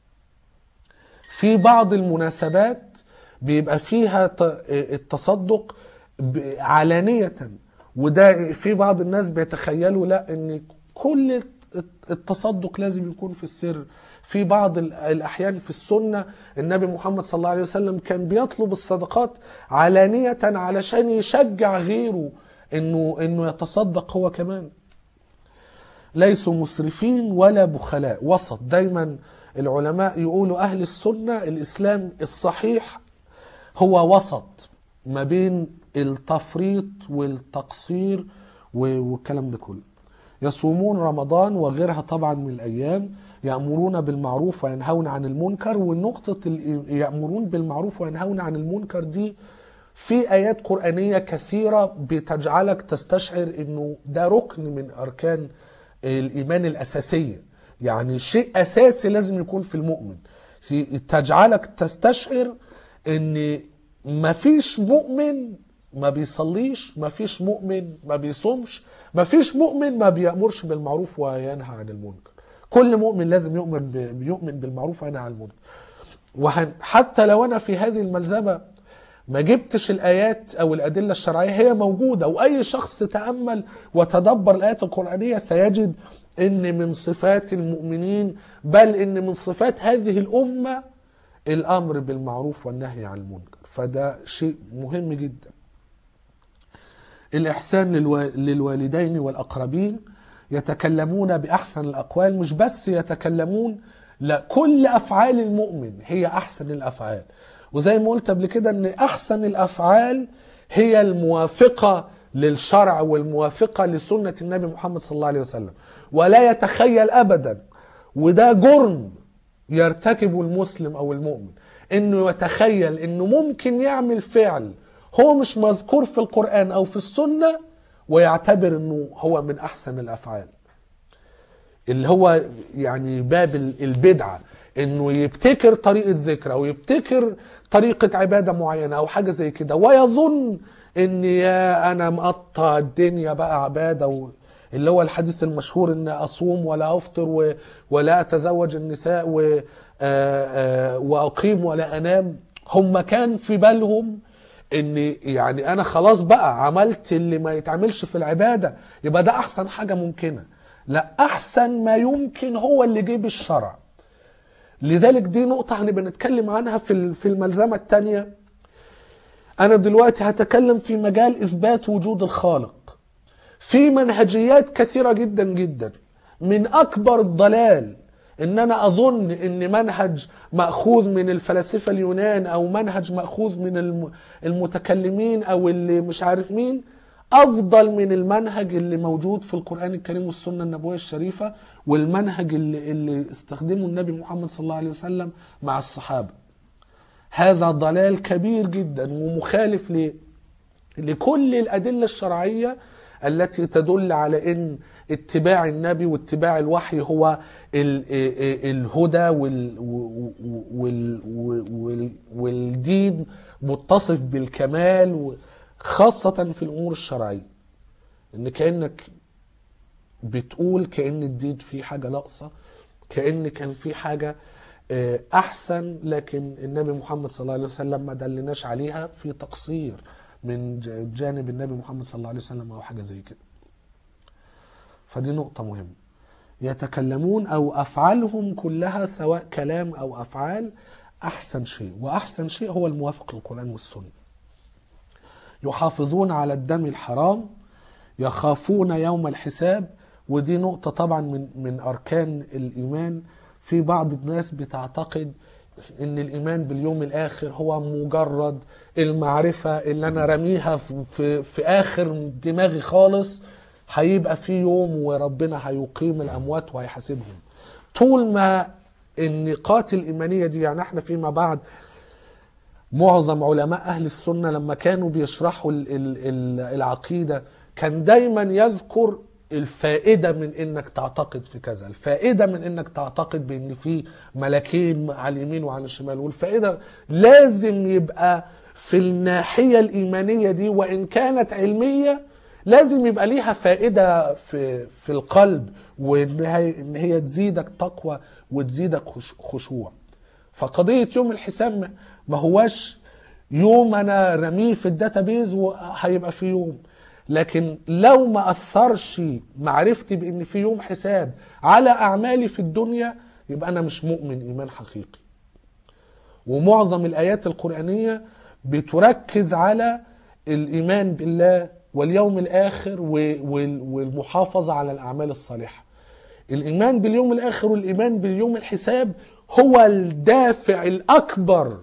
في بعض المناسبات بيبقى فيها التصدق علانية وده في بعض الناس بيتخيلوا لا ان كل التصدق لازم يكون في السر في بعض الاحيان في السنه النبي محمد صلى الله عليه وسلم كان بيطلب الصدقات علانيه علشان يشجع غيره انه انه يتصدق هو كمان ليسوا مسرفين ولا بخلاء وسط دايما العلماء يقولوا أهل السنة الإسلام الصحيح هو وسط ما بين التفريط والتقصير والكلام ده كله يصومون رمضان وغيرها طبعا من الأيام يأمرون بالمعروف وينهون عن المنكر والنقطة يأمرون بالمعروف وينهون عن المنكر دي في آيات قرآنية كثيرة بتجعلك تستشعر أنه ده ركن من أركان الإيمان الأساسية يعني شيء اساسي لازم يكون في المؤمن تجعلك تستشعر ان مفيش مؤمن ما بيصليش مفيش مؤمن ما بيصومش مفيش مؤمن ما بيأمرش بالمعروف وينهى عن المنكر كل مؤمن لازم يؤمن بيؤمن بالمعروف وينهى عن المنكر وحتى لو انا في هذه الملزمه ما جبتش الايات او الادله الشرعيه هي موجوده واي شخص تامل وتدبر الايات القرانيه سيجد ان من صفات المؤمنين بل ان من صفات هذه الامه الامر بالمعروف والنهي عن المنكر فده شيء مهم جدا الاحسان للوالدين والاقربين يتكلمون باحسن الاقوال مش بس يتكلمون لا كل افعال المؤمن هي احسن الافعال وزي ما قلت قبل كده ان احسن الافعال هي الموافقه للشرع والموافقه لسنه النبي محمد صلى الله عليه وسلم ولا يتخيل ابدا وده جرم يرتكبه المسلم او المؤمن انه يتخيل انه ممكن يعمل فعل هو مش مذكور في القران او في السنه ويعتبر انه هو من احسن الافعال اللي هو يعني باب البدعه انه يبتكر طريقه ذكر او يبتكر طريقه عباده معينه او حاجه زي كده ويظن ان يا انا مقطع الدنيا بقى عباده و... اللي هو الحديث المشهور ان اصوم ولا افطر و... ولا اتزوج النساء و... آ... آ... واقيم ولا انام هم كان في بالهم ان يعني انا خلاص بقى عملت اللي ما يتعملش في العباده يبقى ده احسن حاجه ممكنه لا احسن ما يمكن هو اللي جيب الشرع لذلك دي نقطة هنبقى نتكلم عنها في في الملزمة الثانية. أنا دلوقتي هتكلم في مجال إثبات وجود الخالق. في منهجيات كثيرة جدا جدا. من أكبر الضلال إن أنا أظن إن منهج مأخوذ من الفلاسفة اليونان أو منهج مأخوذ من المتكلمين أو اللي مش عارف مين افضل من المنهج اللي موجود في القران الكريم والسنه النبويه الشريفه والمنهج اللي, اللي استخدمه النبي محمد صلى الله عليه وسلم مع الصحابه هذا ضلال كبير جدا ومخالف ل... لكل الادله الشرعيه التي تدل على ان اتباع النبي واتباع الوحي هو ال... الهدى وال... وال... وال... والدين متصف بالكمال و... خاصة في الأمور الشرعية إن كأنك بتقول كأن الدين فيه حاجة ناقصة كأن كان في حاجة أحسن لكن النبي محمد صلى الله عليه وسلم ما دلناش عليها في تقصير من جانب النبي محمد صلى الله عليه وسلم أو حاجة زي كده فدي نقطة مهمة يتكلمون أو أفعالهم كلها سواء كلام أو أفعال أحسن شيء وأحسن شيء هو الموافق للقرآن والسنة يحافظون على الدم الحرام يخافون يوم الحساب ودي نقطة طبعا من من أركان الإيمان في بعض الناس بتعتقد إن الإيمان باليوم الآخر هو مجرد المعرفة اللي أنا رميها في, في, في آخر دماغي خالص هيبقى في يوم وربنا هيقيم الأموات وهيحاسبهم طول ما النقاط الإيمانية دي يعني احنا فيما بعد معظم علماء أهل السنة لما كانوا بيشرحوا ال- ال- ال- العقيدة كان دايما يذكر الفائدة من انك تعتقد في كذا الفائدة من انك تعتقد بان في ملكين على اليمين وعلى الشمال والفائدة لازم يبقى في الناحية الإيمانية دي وإن كانت علمية لازم يبقى ليها فائدة في في القلب وإن هي, إن هي تزيدك تقوى وتزيدك خش- خشوع فقضية يوم الحساب ما- ما هواش يوم انا رميه في الداتابيز وهيبقى في يوم لكن لو ما اثرش معرفتي بان في يوم حساب على اعمالي في الدنيا يبقى انا مش مؤمن ايمان حقيقي ومعظم الايات القرانيه بتركز على الايمان بالله واليوم الاخر و- وال- والمحافظه على الاعمال الصالحه الايمان باليوم الاخر والايمان باليوم الحساب هو الدافع الاكبر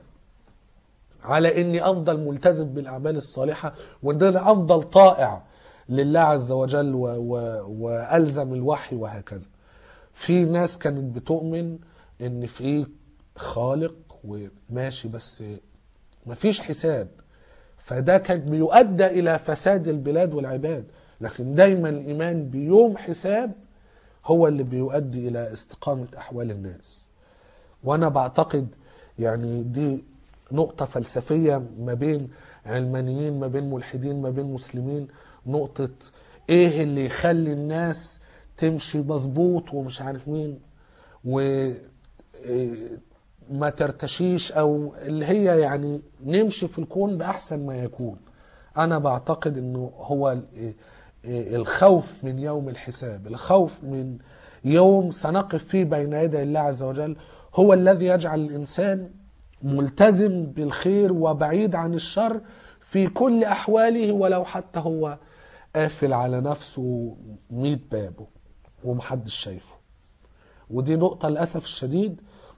على اني افضل ملتزم بالاعمال الصالحه وان انا افضل طائع لله عز وجل و... و... والزم الوحي وهكذا في ناس كانت بتؤمن ان في خالق وماشي بس مفيش حساب فده كان بيؤدى الى فساد البلاد والعباد لكن دايما الايمان بيوم حساب هو اللي بيؤدي الى استقامه احوال الناس وانا بعتقد يعني دي نقطة فلسفية ما بين علمانيين ما بين ملحدين ما بين مسلمين نقطة ايه اللي يخلي الناس تمشي مظبوط ومش عارف مين و إيه ما ترتشيش او اللي هي يعني نمشي في الكون باحسن ما يكون انا بعتقد انه هو ال- إيه إيه الخوف من يوم الحساب الخوف من يوم سنقف فيه بين يدي الله عز وجل هو الذي يجعل الانسان ملتزم بالخير وبعيد عن الشر في كل احواله ولو حتى هو قافل على نفسه 100 بابه ومحدش شايفه ودي نقطة للأسف الشديد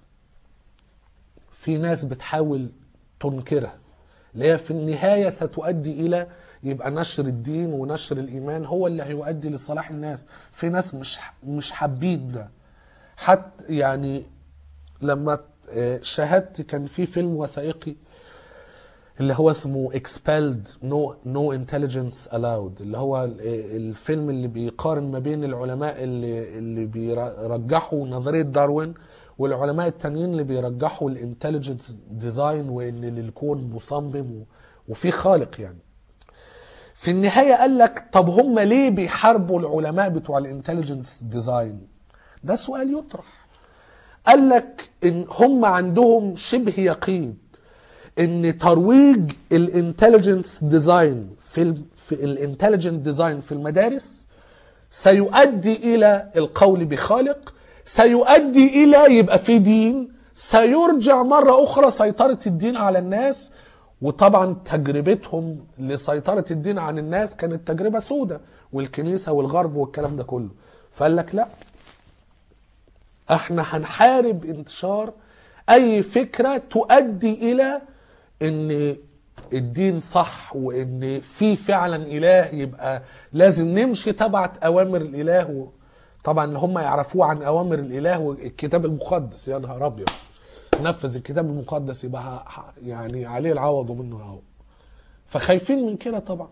في ناس بتحاول تنكرها اللي هي في النهاية ستؤدي إلى يبقى نشر الدين ونشر الإيمان هو اللي هيؤدي لصلاح الناس في ناس مش مش حابين ده حتى يعني لما آه، شاهدت كان في فيلم وثائقي اللي هو اسمه expelled no, no intelligence allowed اللي هو ال- الفيلم اللي بيقارن ما بين العلماء اللي اللي بيرجحوا نظرية داروين والعلماء التانيين اللي بيرجحوا الانتليجنس ديزاين وان للكون مصمم و- وفي خالق يعني في النهاية قال لك طب هم ليه بيحاربوا العلماء بتوع الانتليجنس ديزاين ده سؤال يطرح قال لك ان هم عندهم شبه يقين ان ترويج الانتليجنس ديزاين في ال في الانتليجنت ديزاين في المدارس سيؤدي الى القول بخالق سيؤدي الى يبقى في دين سيرجع مره اخرى سيطره الدين على الناس وطبعا تجربتهم لسيطره الدين عن الناس كانت تجربه سودة والكنيسه والغرب والكلام ده كله فقال لك لا احنا هنحارب انتشار اي فكره تؤدي الى ان الدين صح وان في فعلا اله يبقى لازم نمشي تبع اوامر الاله و... طبعا اللي هم يعرفوه عن اوامر الاله والكتاب المقدس يا نهار ابيض نفذ الكتاب المقدس يبقى ه- ه- يعني عليه العوض ومنه العوض فخايفين من كده طبعا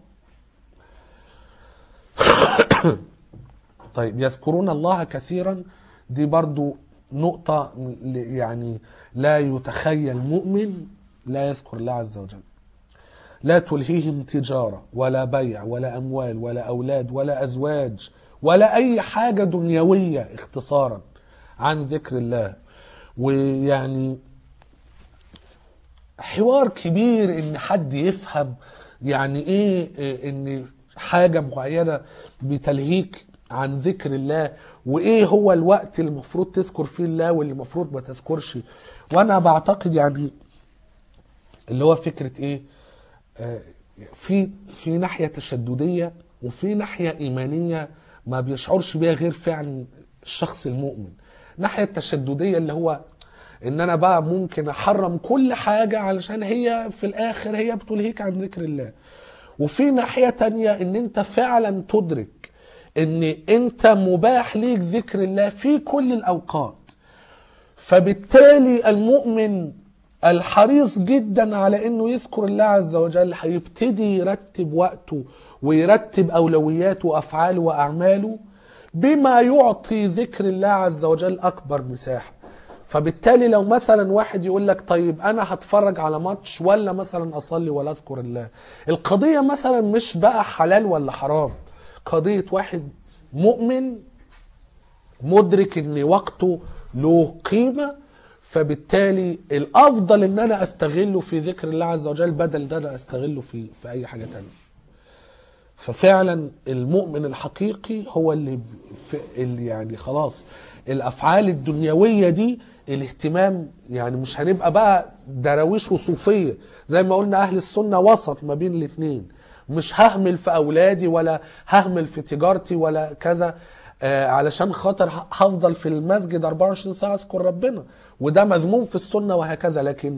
طيب يذكرون الله كثيرا دي برضو نقطة ل- يعني لا يتخيل مؤمن لا يذكر الله عز وجل لا تلهيهم تجارة ولا بيع ولا أموال ولا أولاد ولا أزواج ولا أي حاجة دنيوية اختصارا عن ذكر الله ويعني حوار كبير ان حد يفهم يعني ايه إيه ان حاجه معينه بتلهيك عن ذكر الله وايه هو الوقت اللي المفروض تذكر فيه الله واللي المفروض ما تذكرش وانا بعتقد يعني اللي هو فكره ايه آه، في في ناحيه تشدديه وفي ناحيه ايمانيه ما بيشعرش بيها غير فعلا الشخص المؤمن الناحيه التشدديه اللي هو ان انا بقى ممكن احرم كل حاجه علشان هي في الاخر هي بتلهيك عن ذكر الله وفي ناحيه تانية ان انت فعلا تدرك ان انت مباح ليك ذكر الله في كل الاوقات فبالتالي المؤمن الحريص جدا على انه يذكر الله عز وجل هيبتدي يرتب وقته ويرتب اولوياته وافعاله واعماله بما يعطي ذكر الله عز وجل اكبر مساحه فبالتالي لو مثلا واحد يقول لك طيب انا هتفرج على ماتش ولا مثلا اصلي ولا اذكر الله القضيه مثلا مش بقى حلال ولا حرام قضيه واحد مؤمن مدرك ان وقته له قيمه فبالتالي الافضل ان انا استغله في ذكر الله عز وجل بدل ان انا استغله في في اي حاجه تانية ففعلا المؤمن الحقيقي هو اللي, ب- في- اللي يعني خلاص الافعال الدنيويه دي الاهتمام يعني مش هنبقى بقى دراويش وصوفيه زي ما قلنا اهل السنه وسط ما بين الاثنين مش ههمل في اولادي ولا ههمل في تجارتي ولا كذا آه علشان خاطر ه- هفضل في المسجد 24 ساعه اذكر ربنا وده مذموم في السنه وهكذا لكن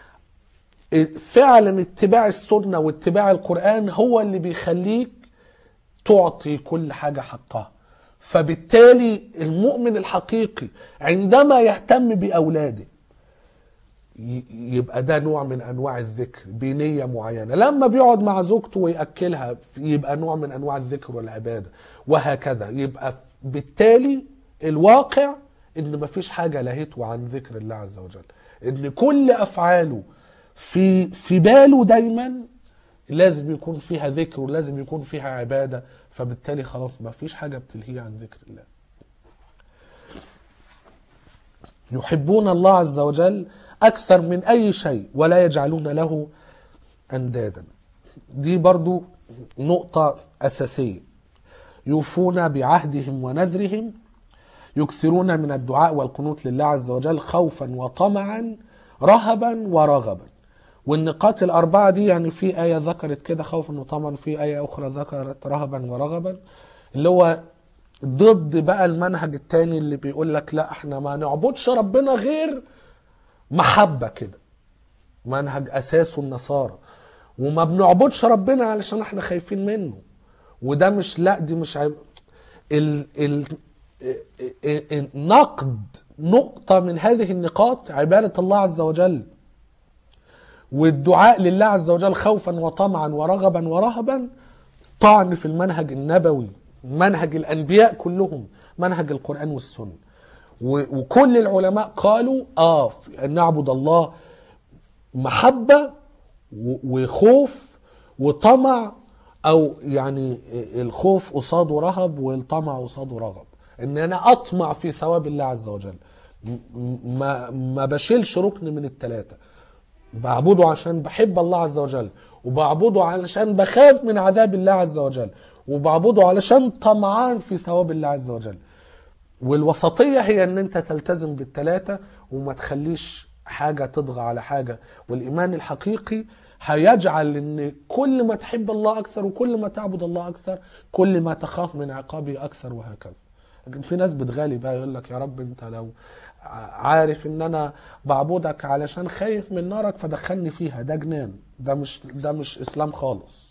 فعلا اتباع السنة واتباع القرآن هو اللي بيخليك تعطي كل حاجة حقها فبالتالي المؤمن الحقيقي عندما يهتم بأولاده ي- يبقى ده نوع من انواع الذكر بنيه معينه لما بيقعد مع زوجته وياكلها يبقى نوع من انواع الذكر والعباده وهكذا يبقى بالتالي الواقع ان مفيش حاجه لهته عن ذكر الله عز وجل ان كل افعاله في في باله دايما لازم يكون فيها ذكر ولازم يكون فيها عباده فبالتالي خلاص مفيش حاجه بتلهيه عن ذكر الله يحبون الله عز وجل أكثر من أي شيء ولا يجعلون له أندادا دي برضو نقطة أساسية يوفون بعهدهم ونذرهم يكثرون من الدعاء والقنوت لله عز وجل خوفا وطمعا رهبا ورغبا والنقاط الأربعة دي يعني في آية ذكرت كده خوفا وطمعا في آية أخرى ذكرت رهبا ورغبا اللي هو ضد بقى المنهج التاني اللي بيقول لك لا احنا ما نعبدش ربنا غير محبة كده منهج أساسه النصارى وما بنعبدش ربنا علشان احنا خايفين منه وده مش لا دي مش عيب ال ال ال- ال- نقد نقطة من هذه النقاط عبادة الله عز وجل والدعاء لله عز وجل خوفا وطمعا ورغبا ورهبا طعن في المنهج النبوي منهج الأنبياء كلهم منهج القرآن والسنة و- وكل العلماء قالوا اه أن نعبد الله محبة و- وخوف وطمع او يعني الخوف قصاده رهب والطمع قصاده رغب ان انا اطمع في ثواب الله عز وجل م- م- ما ما بشيلش ركن من الثلاثه بعبده عشان بحب الله عز وجل وبعبده علشان بخاف من عذاب الله عز وجل وبعبده علشان طمعان في ثواب الله عز وجل والوسطية هي ان انت تلتزم بالتلاتة وما تخليش حاجة تطغى على حاجة والإيمان الحقيقي هيجعل ان كل ما تحب الله أكثر وكل ما تعبد الله أكثر كل ما تخاف من عقابه أكثر وهكذا لكن في ناس بتغالي بقى يقول لك يا رب انت لو عارف ان انا بعبدك علشان خايف من نارك فدخلني فيها ده جنان ده مش ده مش اسلام خالص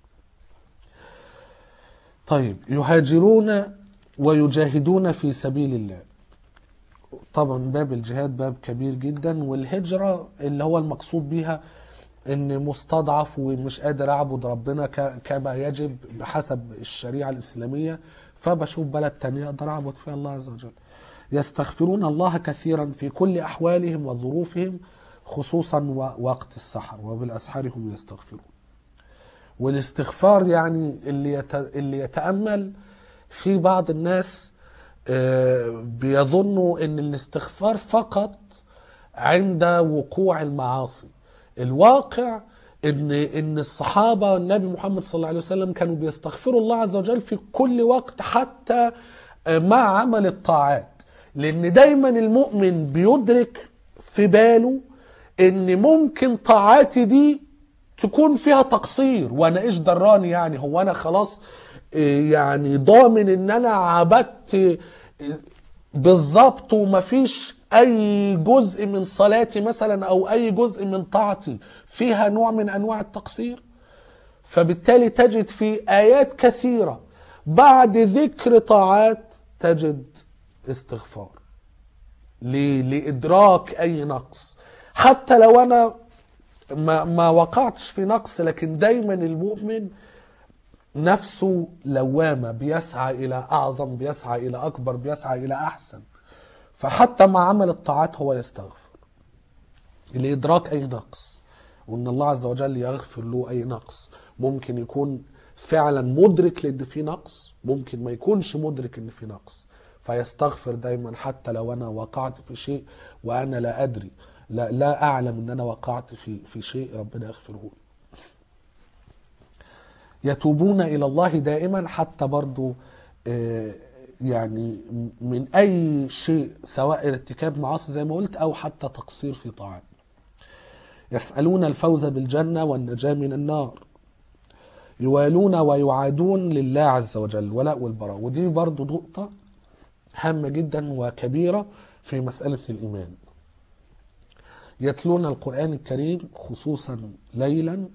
طيب يهاجرون ويجاهدون في سبيل الله طبعا باب الجهاد باب كبير جدا والهجرة اللي هو المقصود بيها ان مستضعف ومش قادر اعبد ربنا ك- كما يجب بحسب الشريعة الاسلامية فبشوف بلد تانية اقدر اعبد فيها الله عز وجل يستغفرون الله كثيرا في كل احوالهم وظروفهم خصوصا و- وقت السحر وبالاسحار هم يستغفرون والاستغفار يعني اللي يت... اللي يتامل في بعض الناس آه، بيظنوا ان الاستغفار فقط عند وقوع المعاصي الواقع ان ان الصحابه والنبي محمد صلى الله عليه وسلم كانوا بيستغفروا الله عز وجل في كل وقت حتى مع عمل الطاعات لان دايما المؤمن بيدرك في باله ان ممكن طاعاتي دي تكون فيها تقصير وانا ايش دراني يعني هو انا خلاص إيه يعني ضامن ان انا عبدت إيه بالظبط ومفيش اي جزء من صلاتي مثلا او اي جزء من طاعتي فيها نوع من انواع التقصير فبالتالي تجد في ايات كثيره بعد ذكر طاعات تجد استغفار ل- لادراك اي نقص حتى لو انا ما, ما وقعتش في نقص لكن دايما المؤمن نفسه لوامه بيسعى الى اعظم بيسعى الى اكبر بيسعى الى احسن فحتى مع عمل الطاعات هو يستغفر لادراك اي نقص وان الله عز وجل يغفر له اي نقص ممكن يكون فعلا مدرك لان في نقص ممكن ما يكونش مدرك ان في نقص فيستغفر دايما حتى لو انا وقعت في شيء وانا لا ادري لا, لا اعلم ان انا وقعت في في شيء ربنا يغفره لي يتوبون الى الله دائما حتى برضو آه، يعني من اي شيء سواء ارتكاب معاصي زي ما قلت او حتى تقصير في طاعات يسألون الفوز بالجنة والنجاة من النار يوالون ويعادون لله عز وجل ولاء والبراء ودي برضو نقطة هامة جدا وكبيرة في مسألة الإيمان يتلون القرآن الكريم خصوصا ليلا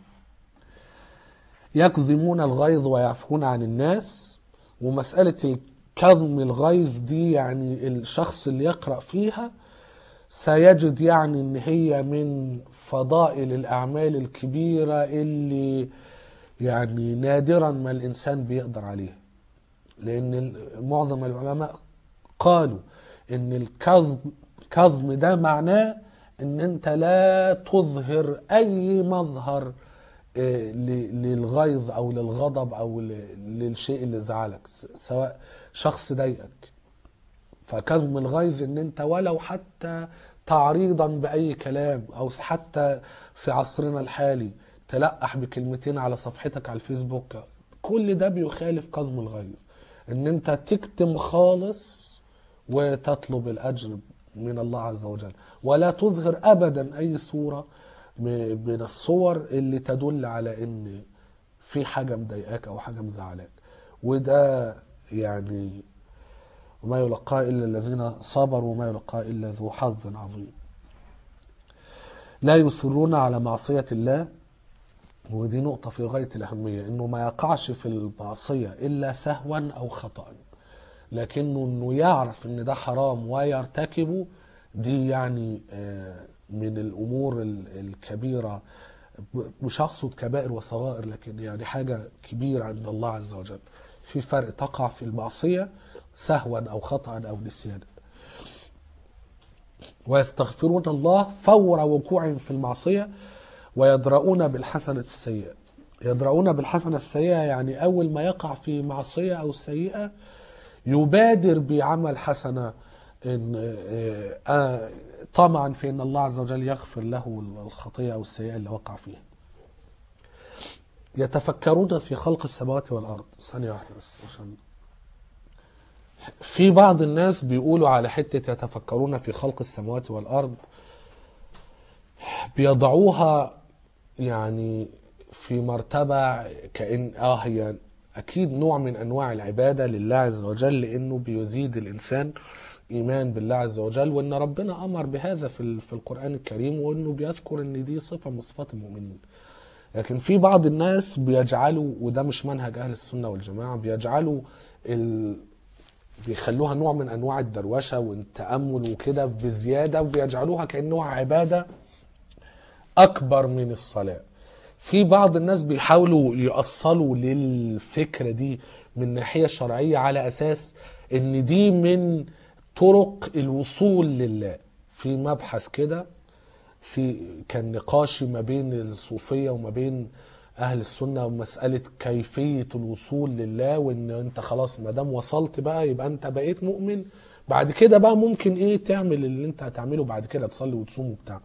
يكظمون الغيظ ويعفون عن الناس ومسألة كظم الغيظ دي يعني الشخص اللي يقرأ فيها سيجد يعني ان هي من فضائل الاعمال الكبيره اللي يعني نادرا ما الانسان بيقدر عليها لان ال- معظم العلماء قالوا ان الكظم كظم ده معناه ان انت لا تظهر اي مظهر آه، ل- للغيظ او للغضب او ل- للشيء اللي زعلك س- سواء شخص ضايقك فكظم الغيظ ان انت ولو حتى تعريضا باي كلام او حتى في عصرنا الحالي تلقح بكلمتين على صفحتك على الفيسبوك كل ده بيخالف كظم الغيظ ان انت تكتم خالص وتطلب الاجر من الله عز وجل ولا تظهر ابدا اي صوره م- من الصور اللي تدل على ان في حاجه مضايقاك او حاجه مزعلاك وده يعني وما يلقاه إلا الذين صبروا وما يلقاه إلا ذو حظ عظيم لا يصرون على معصية الله ودي نقطة في غاية الأهمية إنه ما يقعش في المعصية إلا سهوا أو خطأ لكنه إنه يعرف إن ده حرام ويرتكبه دي يعني آه، من الأمور ال- الكبيرة مش هقصد كبائر وصغائر لكن يعني حاجة كبيرة عند الله عز وجل في فرق تقع في المعصية سهوا أو خطأ أو نسيانا ويستغفرون الله فور وقوعهم في المعصية ويدرؤون بالحسنة السيئة يدرؤون بالحسنة السيئة يعني أول ما يقع في معصية أو سيئة يبادر بعمل حسنة إن آه، آه، طمعا في أن الله عز وجل يغفر له الخطيئة أو السيئة اللي وقع فيها يتفكرون في خلق السماوات والأرض ثانية واحدة بس عشان في بعض الناس بيقولوا على حتة يتفكرون في خلق السماوات والأرض بيضعوها يعني في مرتبة كأن اه هي أكيد نوع من أنواع العبادة لله عز وجل لأنه بيزيد الإنسان إيمان بالله عز وجل وأن ربنا أمر بهذا في ال- في القرآن الكريم وأنه بيذكر أن دي صفة من صفات المؤمنين لكن في بعض الناس بيجعلوا وده مش منهج أهل السنة والجماعة بيجعلوا ال... بيخلوها نوع من انواع الدروشه والتامل وكده بزياده وبيجعلوها كانها عباده اكبر من الصلاه في بعض الناس بيحاولوا يأصلوا للفكره دي من ناحيه شرعيه على اساس ان دي من طرق الوصول لله في مبحث كده في كان نقاشي ما بين الصوفيه وما بين اهل السنه ومساله كيفيه الوصول لله وان انت خلاص ما دام وصلت بقى يبقى انت بقيت مؤمن بعد كده بقى ممكن ايه تعمل اللي انت هتعمله بعد كده تصلي وتصوم وبتاع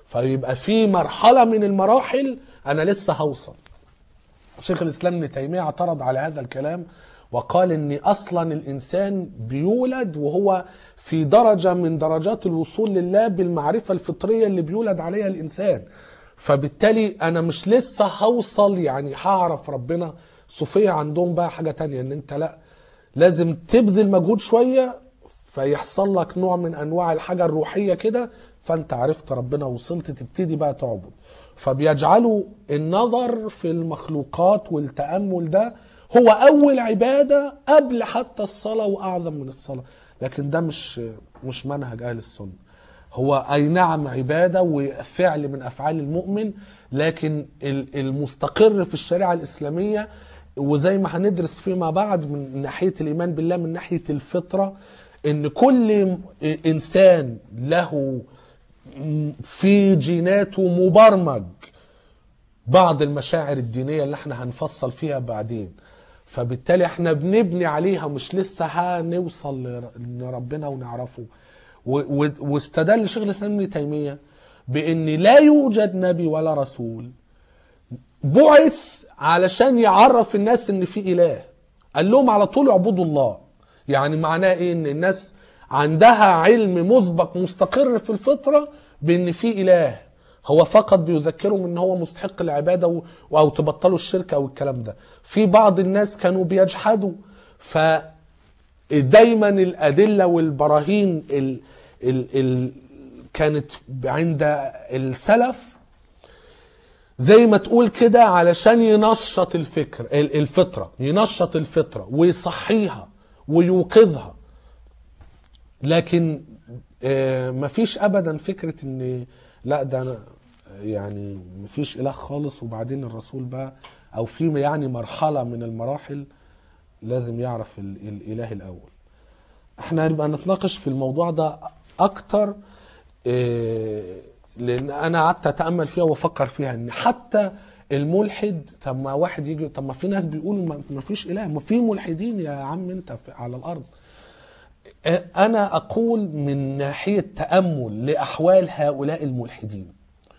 فيبقى في مرحله من المراحل انا لسه هوصل شيخ الاسلام ابن تيميه اعترض على هذا الكلام وقال ان اصلا الانسان بيولد وهو في درجه من درجات الوصول لله بالمعرفه الفطريه اللي بيولد عليها الانسان فبالتالي انا مش لسه هوصل يعني هعرف ربنا صوفيه عندهم بقى حاجه تانية ان انت لا لازم تبذل مجهود شويه فيحصل لك نوع من انواع الحاجه الروحيه كده فانت عرفت ربنا وصلت تبتدي بقى تعبد فبيجعلوا النظر في المخلوقات والتامل ده هو اول عباده قبل حتى الصلاه واعظم من الصلاه لكن ده مش مش منهج اهل السنه هو اي نعم عباده وفعل من افعال المؤمن لكن ال- المستقر في الشريعه الاسلاميه وزي ما هندرس فيما بعد من ناحيه الايمان بالله من ناحيه الفطره ان كل انسان له في جيناته مبرمج بعض المشاعر الدينيه اللي احنا هنفصل فيها بعدين فبالتالي احنا بنبني عليها مش لسه هنوصل لر- لربنا ونعرفه و- و- واستدل شيخ الاسلام ابن تيميه بان لا يوجد نبي ولا رسول بعث علشان يعرف الناس ان في اله قال لهم على طول اعبدوا الله يعني معناه ايه ان الناس عندها علم مسبق مستقر في الفطره بان في اله هو فقط بيذكرهم ان هو مستحق العباده و- او تبطلوا الشرك او الكلام ده في بعض الناس كانوا بيجحدوا ف دايما الادله والبراهين ال ال ال كانت عند السلف زي ما تقول كده علشان ينشط الفكر ال- الفطره ينشط الفطره ويصحيها ويوقظها لكن آه، مفيش ابدا فكره ان لا ده انا يعني مفيش اله خالص وبعدين الرسول بقى او في يعني مرحله من المراحل لازم يعرف ال- الاله الاول احنا هنبقى نتناقش في الموضوع ده اكتر إيه، لان انا قعدت اتامل فيها وافكر فيها ان حتى الملحد طب ما واحد يجي طب ما في ناس بيقولوا ما ما فيش اله ما في ملحدين يا عم انت في- على الارض إيه، انا اقول من ناحيه تامل لاحوال هؤلاء الملحدين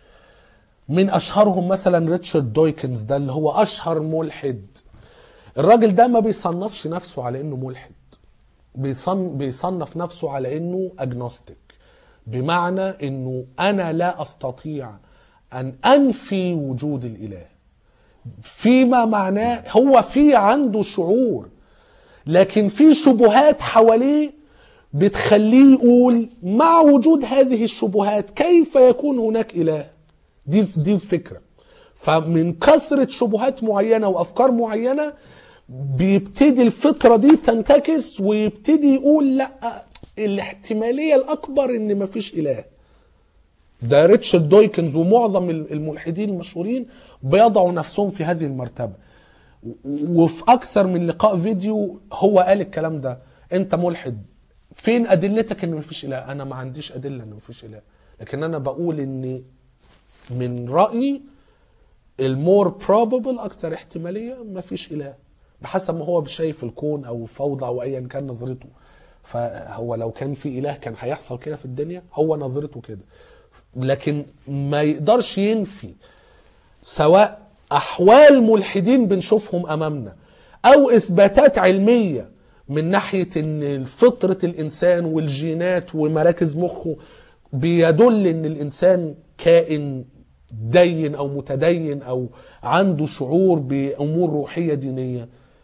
من اشهرهم مثلا ريتشارد دويكنز ده اللي هو اشهر ملحد الراجل ده ما بيصنفش نفسه على انه ملحد بيصن بيصنف نفسه على انه اجنوستيك بمعنى انه انا لا استطيع ان انفي وجود الاله فيما معناه هو في عنده شعور لكن في شبهات حواليه بتخليه يقول مع وجود هذه الشبهات كيف يكون هناك اله دي دي الفكره فمن كثره شبهات معينه وافكار معينه بيبتدي الفطره دي تنتكس ويبتدي يقول لا الاحتماليه الاكبر ان مفيش اله ده ريتشارد دويكنز ومعظم الملحدين المشهورين بيضعوا نفسهم في هذه المرتبه وفي اكثر من لقاء فيديو هو قال الكلام ده انت ملحد فين ادلتك ان مفيش اله انا ما عنديش ادله ان مفيش اله لكن انا بقول ان من رايي المور بروبابل اكثر احتماليه مفيش اله بحسب ما هو شايف الكون او فوضى او ايا كان نظرته فهو لو كان في اله كان هيحصل كده في الدنيا هو نظرته كده لكن ما يقدرش ينفي سواء احوال ملحدين بنشوفهم امامنا او اثباتات علميه من ناحيه ان فطره الانسان والجينات ومراكز مخه بيدل ان الانسان كائن دين او متدين او عنده شعور بامور روحيه دينيه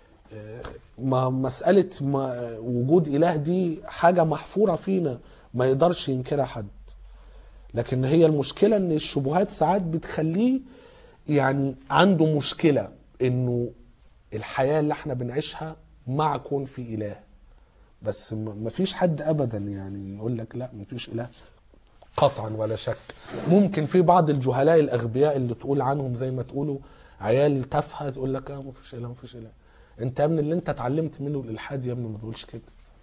ما مساله ما وجود اله دي حاجه محفوره فينا ما يقدرش ينكرها حد لكن هي المشكله ان الشبهات ساعات بتخليه يعني عنده مشكله انه الحياه اللي احنا بنعيشها مع كون في اله بس ما فيش حد ابدا يعني يقول لك لا ما فيش اله قطعا ولا شك ممكن في بعض الجهلاء الاغبياء اللي تقول عنهم زي ما تقولوا عيال تافهه تقول لك اه ما فيش اله ما فيش اله انت يا ابني اللي انت اتعلمت منه الالحاد يا ابني ما تقولش كده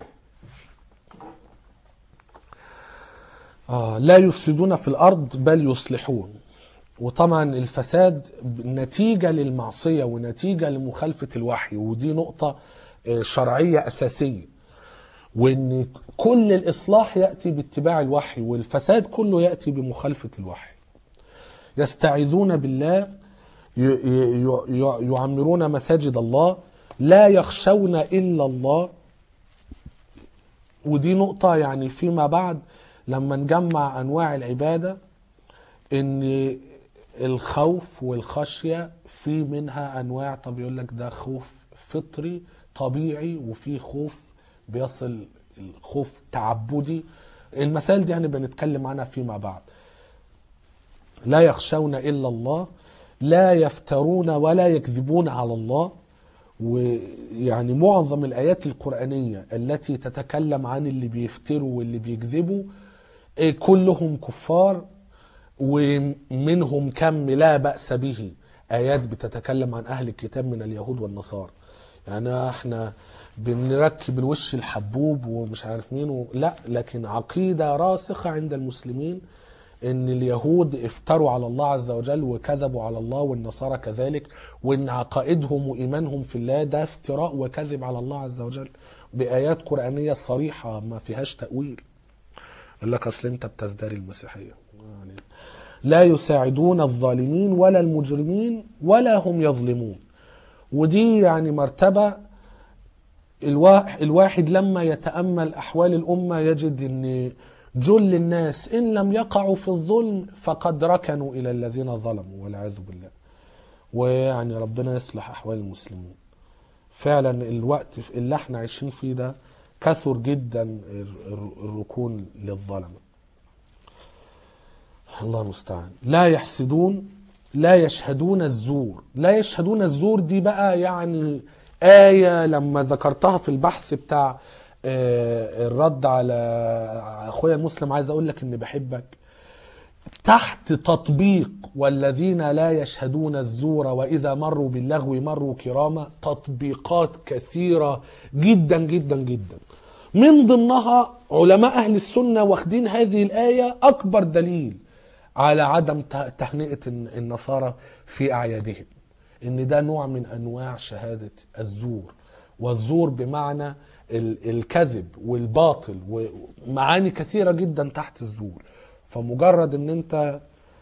آه لا يفسدون في الارض بل يصلحون وطبعا الفساد نتيجه للمعصيه ونتيجه لمخالفه الوحي ودي نقطه آه، شرعيه اساسيه وان كل الاصلاح ياتي باتباع الوحي والفساد كله ياتي بمخالفه الوحي يستعيذون بالله ي- ي- ي- يعمرون مساجد الله لا يخشون إلا الله ودي نقطة يعني فيما بعد لما نجمع أنواع العبادة إن الخوف والخشية في منها أنواع طب يقول لك ده خوف فطري طبيعي وفي خوف بيصل الخوف تعبدي المسائل دي يعني بنتكلم عنها فيما بعد لا يخشون إلا الله لا يفترون ولا يكذبون على الله ويعني معظم الآيات القرآنية التي تتكلم عن اللي بيفتروا واللي بيكذبوا إيه، كلهم كفار ومنهم كم لا بأس به آيات بتتكلم عن أهل الكتاب من اليهود والنصارى يعني احنا بنركب الوش الحبوب ومش عارف مين و... لا لكن عقيدة راسخة عند المسلمين ان اليهود افتروا على الله عز وجل وكذبوا على الله والنصارى كذلك وان عقائدهم وايمانهم في الله ده افتراء وكذب على الله عز وجل بايات قرانيه صريحه ما فيهاش تاويل يقول لك اصل انت بتزدري المسيحيه يعني لا يساعدون الظالمين ولا المجرمين ولا هم يظلمون ودي يعني مرتبه الوا- الواحد لما يتامل احوال الامه يجد ان جل الناس ان لم يقعوا في الظلم فقد ركنوا الى الذين ظلموا والعياذ بالله ويعني ربنا يصلح احوال المسلمين فعلا الوقت اللي احنا عايشين فيه ده كثر جدا الر- الر- الركون للظلمه الله المستعان لا يحسدون لا يشهدون الزور لا يشهدون الزور دي بقى يعني آية لما ذكرتها في البحث بتاع آه، الرد على أخويا المسلم عايز أقول لك إني بحبك تحت تطبيق والذين لا يشهدون الزور وإذا مروا باللغو مروا كراما تطبيقات كثيرة جدا جدا جدا من ضمنها علماء أهل السنة واخدين هذه الآية أكبر دليل على عدم ت- تهنئة الن- النصارى في أعيادهم إن ده نوع من أنواع شهادة الزور والزور بمعنى ال- الكذب والباطل ومعاني كثيرة جدا تحت الزور فمجرد ان انت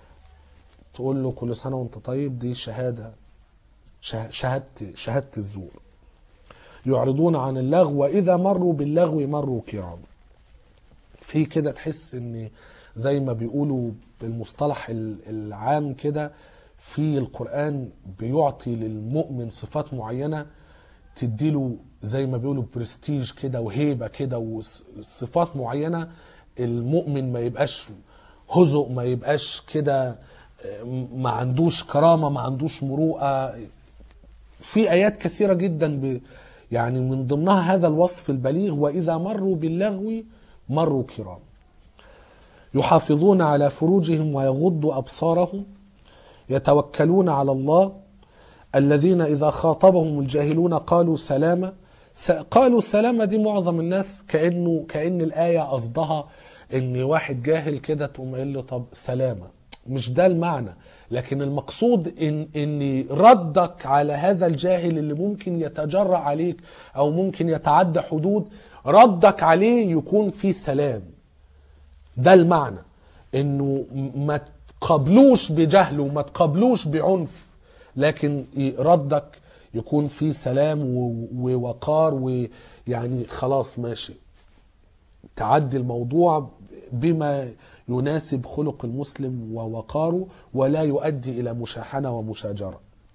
تقول له كل سنة وانت طيب دي شهادة شه- شهادة شهادة الزور يعرضون عن اللغو وإذا مروا باللغو مروا كراما في كده تحس ان زي ما بيقولوا بالمصطلح ال- العام كده في القرآن بيعطي للمؤمن صفات معينة تديله زي ما بيقولوا برستيج كده وهيبة كده وصفات معينة المؤمن ما يبقاش هزء ما يبقاش كده ما عندوش كرامة ما عندوش مروءة في آيات كثيرة جدا ب يعني من ضمنها هذا الوصف البليغ وإذا مروا باللغو مروا كرام يحافظون على فروجهم ويغضوا أبصارهم يتوكلون على الله الذين إذا خاطبهم الجاهلون قالوا سلاما س- قالوا سلاما دي معظم الناس كأنه كأن الآية قصدها إن واحد جاهل كده تقوم قايل له طب سلامة مش ده المعنى لكن المقصود إن إن ردك على هذا الجاهل اللي ممكن يتجرأ عليك أو ممكن يتعدى حدود ردك عليه يكون في سلام ده المعنى انه م- ما تقابلوش بجهل وما تقابلوش بعنف لكن ي- ردك يكون فيه سلام و- ووقار ويعني خلاص ماشي تعدي الموضوع بما يناسب خلق المسلم ووقاره ولا يؤدي الى مشاحنه ومشاجره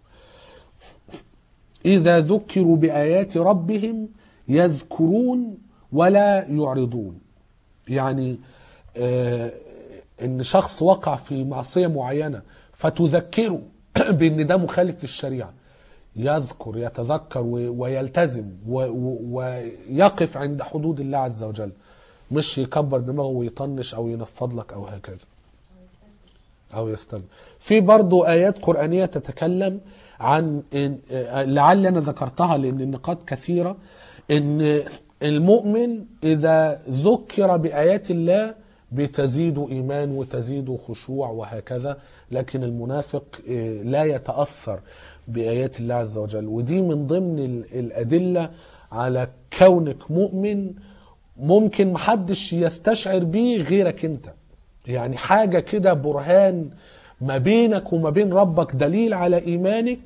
إذا ذكروا بآيات ربهم يذكرون ولا يعرضون يعني آه، إن شخص وقع في معصية معينة فتذكره بأن ده مخالف للشريعة يذكر يتذكر و- ويلتزم و- و- ويقف عند حدود الله عز وجل مش يكبر دماغه ويطنش أو ينفض لك أو هكذا أو يستمر في برضو آيات قرآنية تتكلم عن إن آه، لعل أنا ذكرتها لأن النقاط كثيرة إن المؤمن إذا ذكر بآيات الله بتزيد إيمان وتزيد خشوع وهكذا لكن المنافق آه، لا يتأثر بآيات الله عز وجل ودي من ضمن ال- الأدلة على كونك مؤمن ممكن محدش يستشعر بيه غيرك انت يعني حاجة كده برهان ما بينك وما بين ربك دليل على ايمانك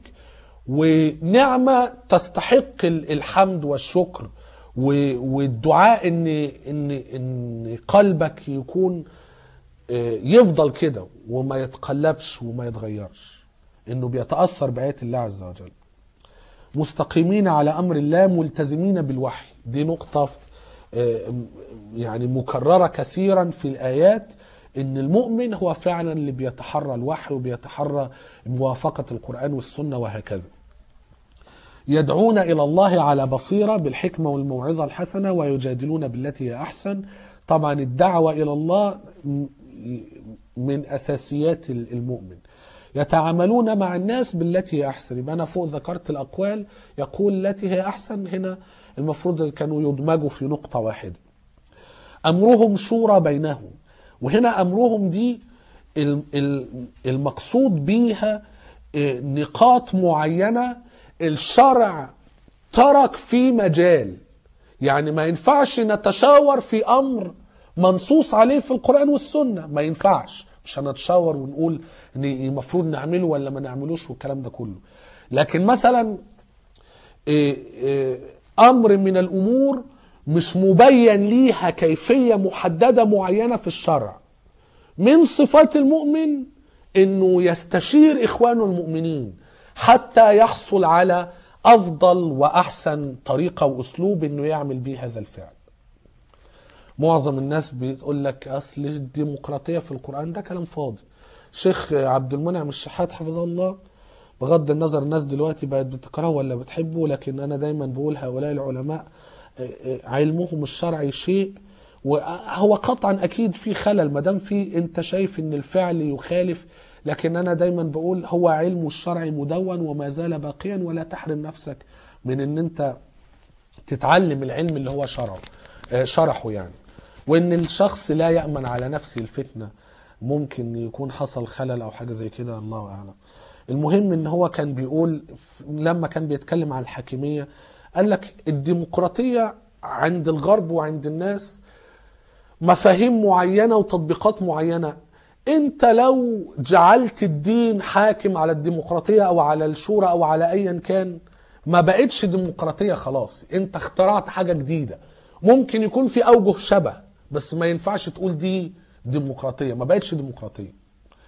ونعمه تستحق ال- الحمد والشكر و- والدعاء ان ان ان قلبك يكون آه، يفضل كده وما يتقلبش وما يتغيرش انه بيتاثر بايات الله عز وجل مستقيمين على امر الله ملتزمين بالوحي دي نقطه آه، يعني مكرره كثيرا في الايات ان المؤمن هو فعلا اللي بيتحرى الوحي وبيتحرى موافقه القران والسنه وهكذا يدعون الى الله على بصيره بالحكمه والموعظه الحسنه ويجادلون بالتي هي احسن طبعا الدعوه الى الله م- من اساسيات المؤمن يتعاملون مع الناس بالتي هي احسن يبقى انا فوق ذكرت الاقوال يقول التي هي احسن هنا المفروض كانوا يدمجوا في نقطه واحده امرهم شورى بينهم وهنا امرهم دي ال- ال- المقصود بيها إيه، نقاط معينه الشرع ترك في مجال يعني ما ينفعش نتشاور في امر منصوص عليه في القران والسنه ما ينفعش مش هنتشاور ونقول ان المفروض نعمله ولا ما نعملوش والكلام ده كله لكن مثلا إيه، إيه، امر من الامور مش مبين ليها كيفيه محدده معينه في الشرع من صفات المؤمن انه يستشير اخوانه المؤمنين حتى يحصل على افضل واحسن طريقه واسلوب انه يعمل بيه هذا الفعل معظم الناس بتقول لك اصل الديمقراطيه في القران ده كلام فاضي شيخ عبد المنعم الشحات حفظه الله بغض النظر الناس دلوقتي بقت بتكرهه ولا بتحبه لكن انا دايما بقول هؤلاء العلماء آه، آه، علمهم الشرعي شيء وهو قطعا اكيد في خلل ما دام في انت شايف ان الفعل يخالف لكن انا دايما بقول هو علم الشرع مدون وما زال باقيا ولا تحرم نفسك من ان انت تتعلم العلم اللي هو شرعه آه، شرحه يعني وان الشخص لا يامن على نفسه الفتنه ممكن يكون حصل خلل او حاجه زي كده الله اعلم المهم ان هو كان بيقول ف- لما كان بيتكلم عن الحاكميه قال لك الديمقراطيه عند الغرب وعند الناس مفاهيم معينه وتطبيقات معينه انت لو جعلت الدين حاكم على الديمقراطيه او على الشورى او على ايا كان ما بقتش ديمقراطيه خلاص انت اخترعت حاجه جديده ممكن يكون في اوجه شبه بس ما ينفعش تقول دي ديمقراطيه ما بقتش ديمقراطيه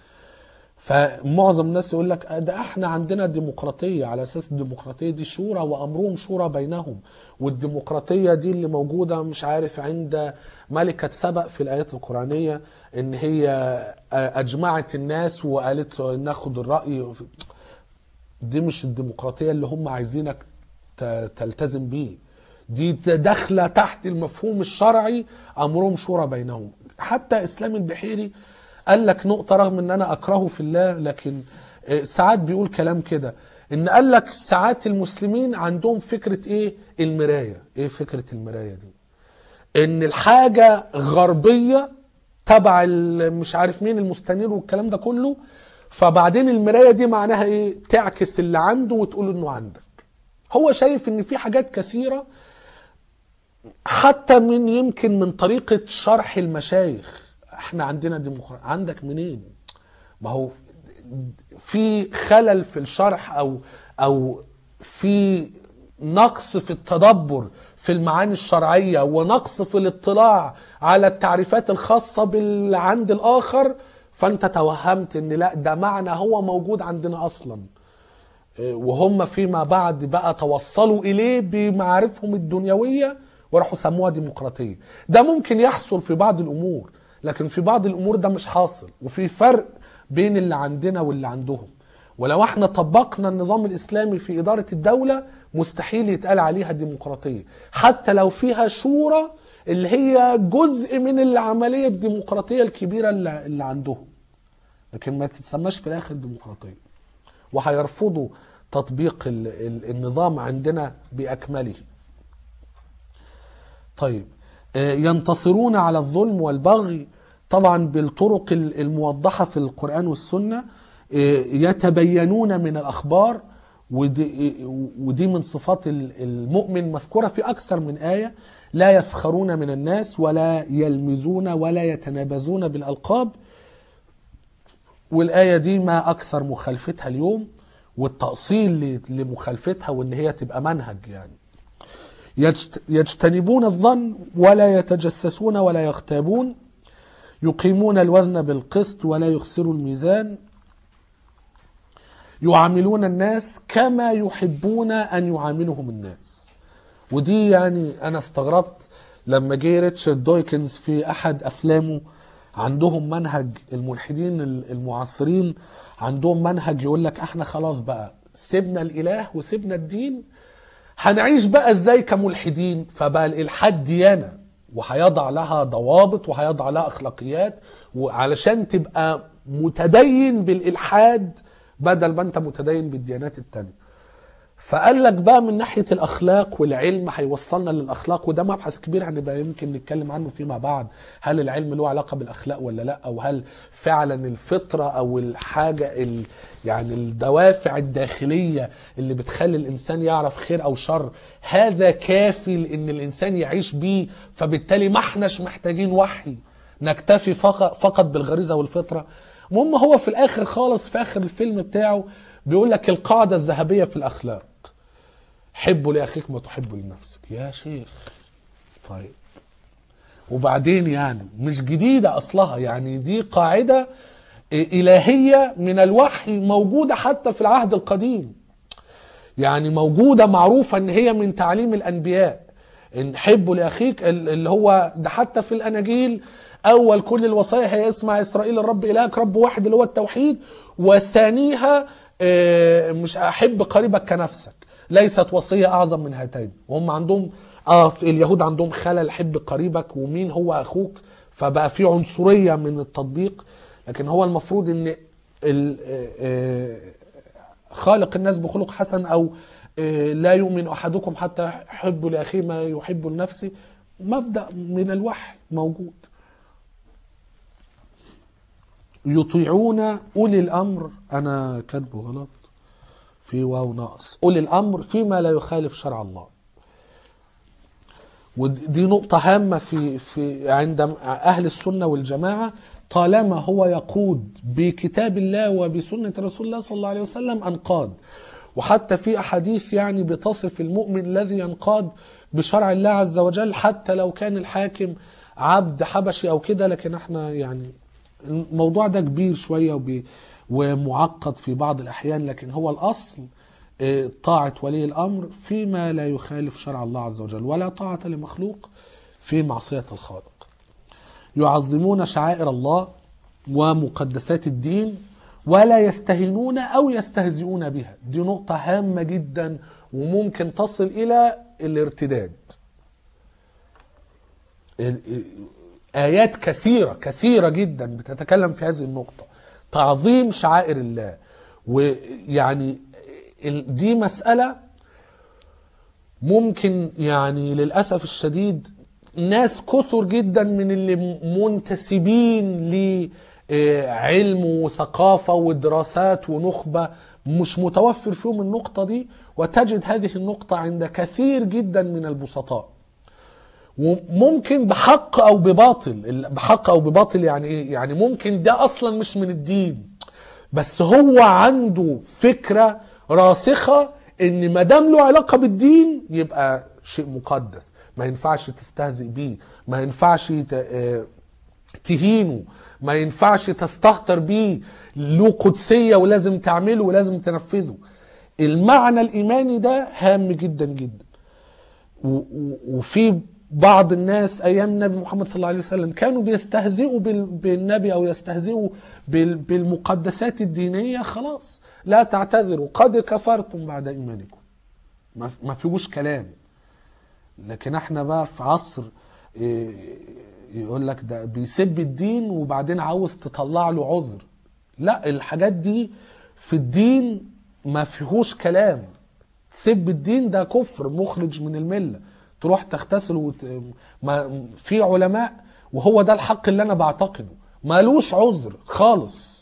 فمعظم الناس يقول لك ده احنا عندنا ديمقراطيه على اساس الديمقراطيه دي شورى وامرهم شورى بينهم والديمقراطيه دي اللي موجوده مش عارف عند ملكه سبأ في الايات القرانيه ان هي اجمعت الناس وقالت ناخد الراي دي مش الديمقراطيه اللي هم عايزينك ت- تلتزم بيه دي داخله تحت المفهوم الشرعي امرهم شورى بينهم حتى اسلام البحيري قال لك نقطه رغم ان انا اكرهه في الله لكن آه، ساعات بيقول كلام كده ان قال لك ساعات المسلمين عندهم فكره ايه المرايه ايه فكره المرايه دي ان الحاجه غربيه تبع ال- مش عارف مين المستنير والكلام ده كله فبعدين المرايه دي معناها ايه تعكس اللي عنده وتقول انه عندك هو شايف ان في حاجات كثيره حتى من يمكن من طريقه شرح المشايخ احنا عندنا ديمقراطيه عندك منين ما هو في خلل في الشرح او او في نقص في التدبر في المعاني الشرعيه ونقص في الاطلاع على التعريفات الخاصه بال عند الاخر فانت توهمت ان لا ده معنى هو موجود عندنا اصلا وهم فيما بعد بقى توصلوا اليه بمعارفهم الدنيويه وراحوا سموها ديمقراطيه ده ممكن يحصل في بعض الامور لكن في بعض الامور ده مش حاصل وفي فرق بين اللي عندنا واللي عندهم ولو احنا طبقنا النظام الاسلامي في اداره الدوله مستحيل يتقال عليها ديمقراطيه حتى لو فيها شورى اللي هي جزء من العمليه الديمقراطيه الكبيره اللي, اللي عندهم لكن ما تتسماش في الاخر ديمقراطيه وهيرفضوا تطبيق ال- ال- النظام عندنا باكمله طيب آه، ينتصرون على الظلم والبغي طبعا بالطرق ال- الموضحة في القرآن والسنة آه، يتبينون من الأخبار ودي, ودي من صفات ال- المؤمن مذكورة في أكثر من آية لا يسخرون من الناس ولا يلمزون ولا يتنابزون بالألقاب والآية دي ما أكثر مخالفتها اليوم والتأصيل ل- لمخالفتها وإن هي تبقى منهج يعني يجت- يجتنبون الظن ولا يتجسسون ولا يغتابون يقيمون الوزن بالقسط ولا يخسروا الميزان يعاملون الناس كما يحبون أن يعاملهم الناس ودي يعني أنا استغربت لما جه ريتشارد دويكنز في أحد أفلامه عندهم منهج الملحدين المعاصرين عندهم منهج يقول لك احنا خلاص بقى سيبنا الإله وسيبنا الدين هنعيش بقى ازاي كملحدين فبقى الالحاد ديانه وهيضع لها ضوابط وهيضع لها اخلاقيات وعلشان تبقى متدين بالالحاد بدل ما انت متدين بالديانات التانية فقال لك بقى من ناحيه الاخلاق والعلم هيوصلنا للاخلاق وده مبحث كبير هنبقى يمكن نتكلم عنه فيما بعد هل العلم له علاقه بالاخلاق ولا لا او هل فعلا الفطره او الحاجه ال يعني الدوافع الداخليه اللي بتخلي الانسان يعرف خير او شر هذا كافي لان الانسان يعيش بيه فبالتالي ما احناش محتاجين وحي نكتفي فقط فقط بالغريزه والفطره المهم هو في الاخر خالص في اخر الفيلم بتاعه بيقول لك القاعده الذهبيه في الاخلاق حبوا لاخيك ما تحب لنفسك يا شيخ طيب وبعدين يعني مش جديده اصلها يعني دي قاعده الهيه من الوحي موجوده حتى في العهد القديم يعني موجوده معروفه ان هي من تعليم الانبياء ان حبوا لاخيك ال- اللي هو ده حتى في الاناجيل اول كل الوصايا هي اسمع اسرائيل الرب الهك رب واحد اللي هو التوحيد وثانيها آه، مش احب قريبك كنفسك ليست وصيه اعظم من هاتين وهم عندهم اه في اليهود عندهم خلل حب قريبك ومين هو اخوك فبقى في عنصريه من التطبيق لكن هو المفروض ان ال- آه، آه، خالق الناس بخلق حسن او آه، لا يؤمن احدكم حتى يحب لاخيه ما يحب لنفسه مبدا من الوحي موجود يطيعون اولي الامر انا كاتبه غلط في واو ناقص اولي الامر فيما لا يخالف شرع الله ودي نقطة هامة في في عند أهل السنة والجماعة طالما هو يقود بكتاب الله وبسنة رسول الله صلى الله عليه وسلم أنقاد وحتى في أحاديث يعني بتصف المؤمن الذي ينقاد بشرع الله عز وجل حتى لو كان الحاكم عبد حبشي أو كده لكن احنا يعني الموضوع ده كبير شوية وبي ومعقد في بعض الأحيان لكن هو الأصل آه، طاعة ولي الأمر فيما لا يخالف شرع الله عز وجل ولا طاعة لمخلوق في معصية الخالق يعظمون شعائر الله ومقدسات الدين ولا يستهينون أو يستهزئون بها دي نقطة هامة جدا وممكن تصل إلى الارتداد ال- آيات كثيرة كثيرة جدا بتتكلم في هذه النقطة تعظيم شعائر الله ويعني ال- دي مسألة ممكن يعني للأسف الشديد ناس كثر جدا من اللي منتسبين لعلم وثقافة ودراسات ونخبة مش متوفر فيهم النقطة دي وتجد هذه النقطة عند كثير جدا من البسطاء وممكن بحق او بباطل ال- بحق او بباطل يعني ايه يعني ممكن ده اصلا مش من الدين بس هو عنده فكره راسخه ان ما دام له علاقه بالدين يبقى شيء مقدس ما ينفعش تستهزئ بيه ما ينفعش ت- آه، تهينه ما ينفعش تستهتر بيه له قدسيه ولازم تعمله ولازم تنفذه المعنى الايماني ده هام جدا جدا و- و- وفي بعض الناس ايام النبي محمد صلى الله عليه وسلم كانوا بيستهزئوا بال- بالنبي او يستهزئوا بال- بالمقدسات الدينيه خلاص لا تعتذروا قد كفرتم بعد ايمانكم ما ما فيهوش كلام لكن احنا بقى في عصر إيه، يقول لك ده بيسب الدين وبعدين عاوز تطلع له عذر لا الحاجات دي في الدين ما فيهوش كلام تسب الدين ده كفر مخرج من المله تروح تغتسل وت... ما في علماء وهو ده الحق اللي انا بعتقده مالوش عذر خالص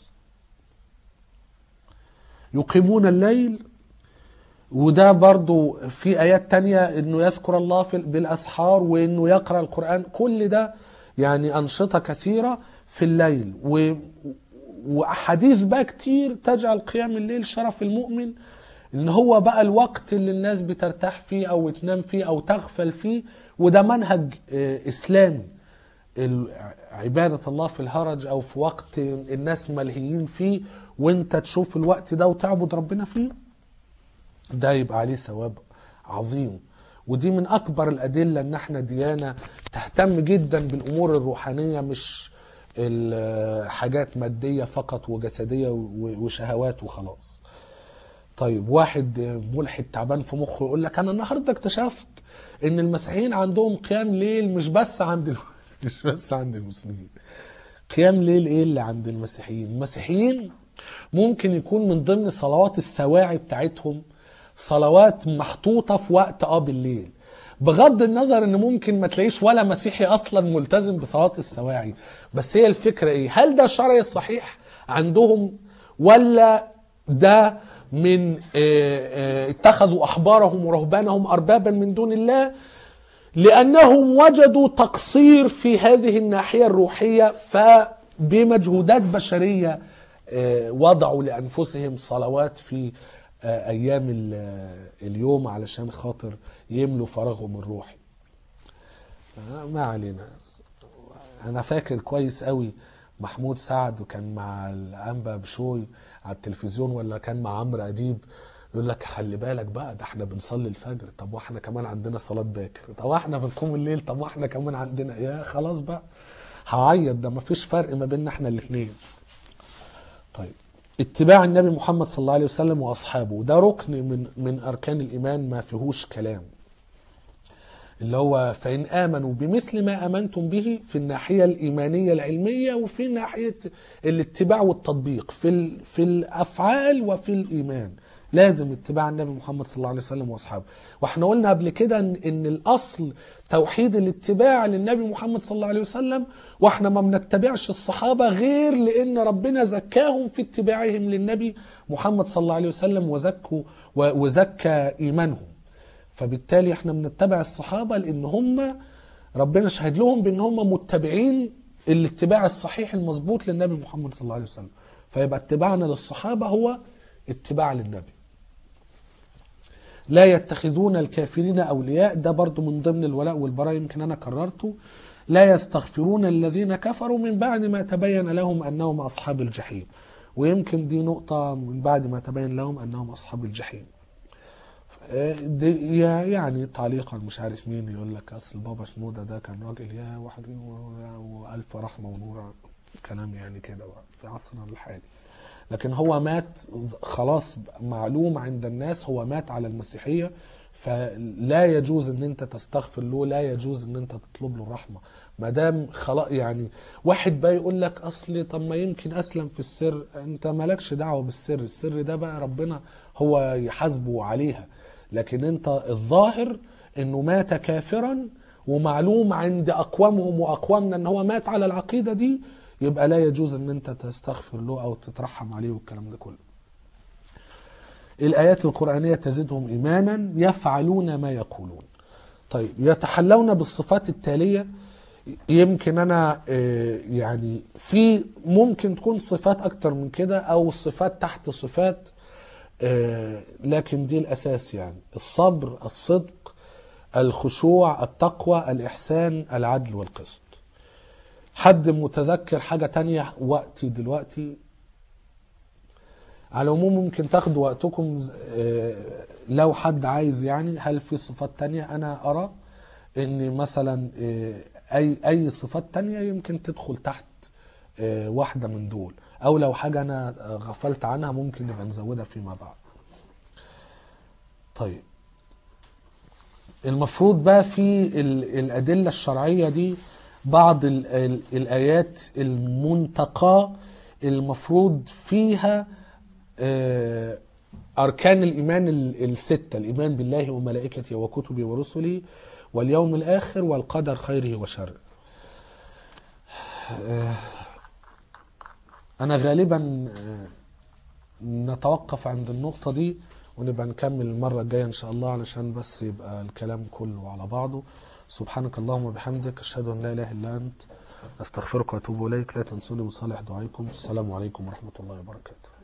يقيمون الليل وده برضو في آيات تانية انه يذكر الله في بالاسحار وانه يقرأ القرآن كل ده يعني انشطة كثيرة في الليل و واحاديث بقى كتير تجعل قيام الليل شرف المؤمن ان هو بقى الوقت اللي الناس بترتاح فيه او تنام فيه او تغفل فيه وده منهج آه، اسلامي ال- عبادة الله في الهرج او في وقت الناس ملهيين فيه وانت تشوف الوقت ده وتعبد ربنا فيه ده يبقى عليه ثواب عظيم ودي من اكبر الادله ان احنا ديانه تهتم جدا بالامور الروحانيه مش الحاجات ماديه فقط وجسديه و- وشهوات وخلاص طيب واحد ملحد تعبان في مخه يقول لك انا النهارده اكتشفت ان المسيحيين عندهم قيام ليل مش بس عند ال- مش بس عند المسلمين قيام ليل ايه اللي عند المسيحيين المسيحيين ممكن يكون من ضمن صلوات السواعي بتاعتهم صلوات محطوطة في وقت اه بالليل بغض النظر ان ممكن ما تلاقيش ولا مسيحي اصلا ملتزم بصلاة السواعي بس هي الفكرة ايه هل ده الشرع الصحيح عندهم ولا ده من آه، آه، اتخذوا احبارهم ورهبانهم اربابا من دون الله لانهم وجدوا تقصير في هذه الناحيه الروحيه فبمجهودات بشريه آه، وضعوا لانفسهم صلوات في آه، ايام ال- اليوم علشان خاطر يملوا فراغهم الروحي آه، ما علينا انا فاكر كويس قوي محمود سعد وكان مع الانبا بشوي على التلفزيون ولا كان مع عمرو اديب يقول لك خلي بالك بقى ده احنا بنصلي الفجر طب واحنا كمان عندنا صلاة باكر طب واحنا بنقوم الليل طب واحنا كمان عندنا يا خلاص بقى هعيط ده مفيش فرق ما بيننا احنا الاثنين طيب اتباع النبي محمد صلى الله عليه وسلم واصحابه ده ركن من من اركان الايمان ما فيهوش كلام اللي هو فإن آمنوا بمثل ما آمنتم به في الناحية الإيمانية العلمية وفي ناحية الاتباع والتطبيق في ال- في الأفعال وفي الإيمان لازم اتباع النبي محمد صلى الله عليه وسلم واصحابه واحنا قلنا قبل كده ان إن الاصل توحيد الاتباع للنبي محمد صلى الله عليه وسلم واحنا ما بنتبعش الصحابه غير لان ربنا زكاهم في اتباعهم للنبي محمد صلى الله عليه وسلم وزكوا و- وزكى ايمانهم فبالتالي احنا بنتبع الصحابه لان هم ربنا شهد لهم بان هم متبعين الاتباع الصحيح المظبوط للنبي محمد صلى الله عليه وسلم فيبقى اتباعنا للصحابه هو اتباع للنبي لا يتخذون الكافرين اولياء ده برضو من ضمن الولاء والبراء يمكن انا كررته لا يستغفرون الذين كفروا من بعد ما تبين لهم انهم اصحاب الجحيم ويمكن دي نقطه من بعد ما تبين لهم انهم اصحاب الجحيم دي يعني تعليقا مش عارف مين يقول لك اصل بابا شنودة ده كان راجل يا واحد والف رحمه ونور كلام يعني كده بقى في عصرنا الحالي لكن هو مات خلاص معلوم عند الناس هو مات على المسيحيه فلا يجوز ان انت تستغفر له لا يجوز ان انت تطلب له الرحمه ما دام خلاص يعني واحد بقى يقول لك اصل طب ما يمكن اسلم في السر انت مالكش دعوه بالسر السر ده بقى ربنا هو يحاسبه عليها لكن انت الظاهر انه مات كافرا ومعلوم عند اقوامهم واقوامنا ان هو مات على العقيده دي يبقى لا يجوز ان انت تستغفر له او تترحم عليه والكلام ده كله الآيات القرآنية تزيدهم إيمانا يفعلون ما يقولون طيب يتحلون بالصفات التالية يمكن أنا آه، يعني في ممكن تكون صفات أكتر من كده أو صفات تحت صفات آه، لكن دي الأساس يعني الصبر الصدق الخشوع التقوى الإحسان العدل والقسط حد متذكر حاجة تانية وقتي دلوقتي على العموم ممكن تاخدوا وقتكم آه، لو حد عايز يعني هل في صفات تانية انا ارى ان مثلا آه، اي اي صفات تانية يمكن تدخل تحت آه، واحدة من دول او لو حاجة انا غفلت عنها ممكن نبقى نزودها فيما بعد طيب المفروض بقى في ال- الأدلة الشرعية دي بعض ال- ال- الآيات المنتقاة المفروض فيها آه، أركان الإيمان ال- الستة الإيمان بالله وملائكته وكتبه ورسله واليوم الآخر والقدر خيره وشره آه، أنا غالبا آه، نتوقف عند النقطة دي ونبقى نكمل المرة الجاية إن شاء الله علشان بس يبقى الكلام كله على بعضه سبحانك اللهم وبحمدك أشهد أن لا إله إلا أنت أستغفرك وأتوب إليك لا تنسوني من صالح دعائكم السلام عليكم ورحمة الله وبركاته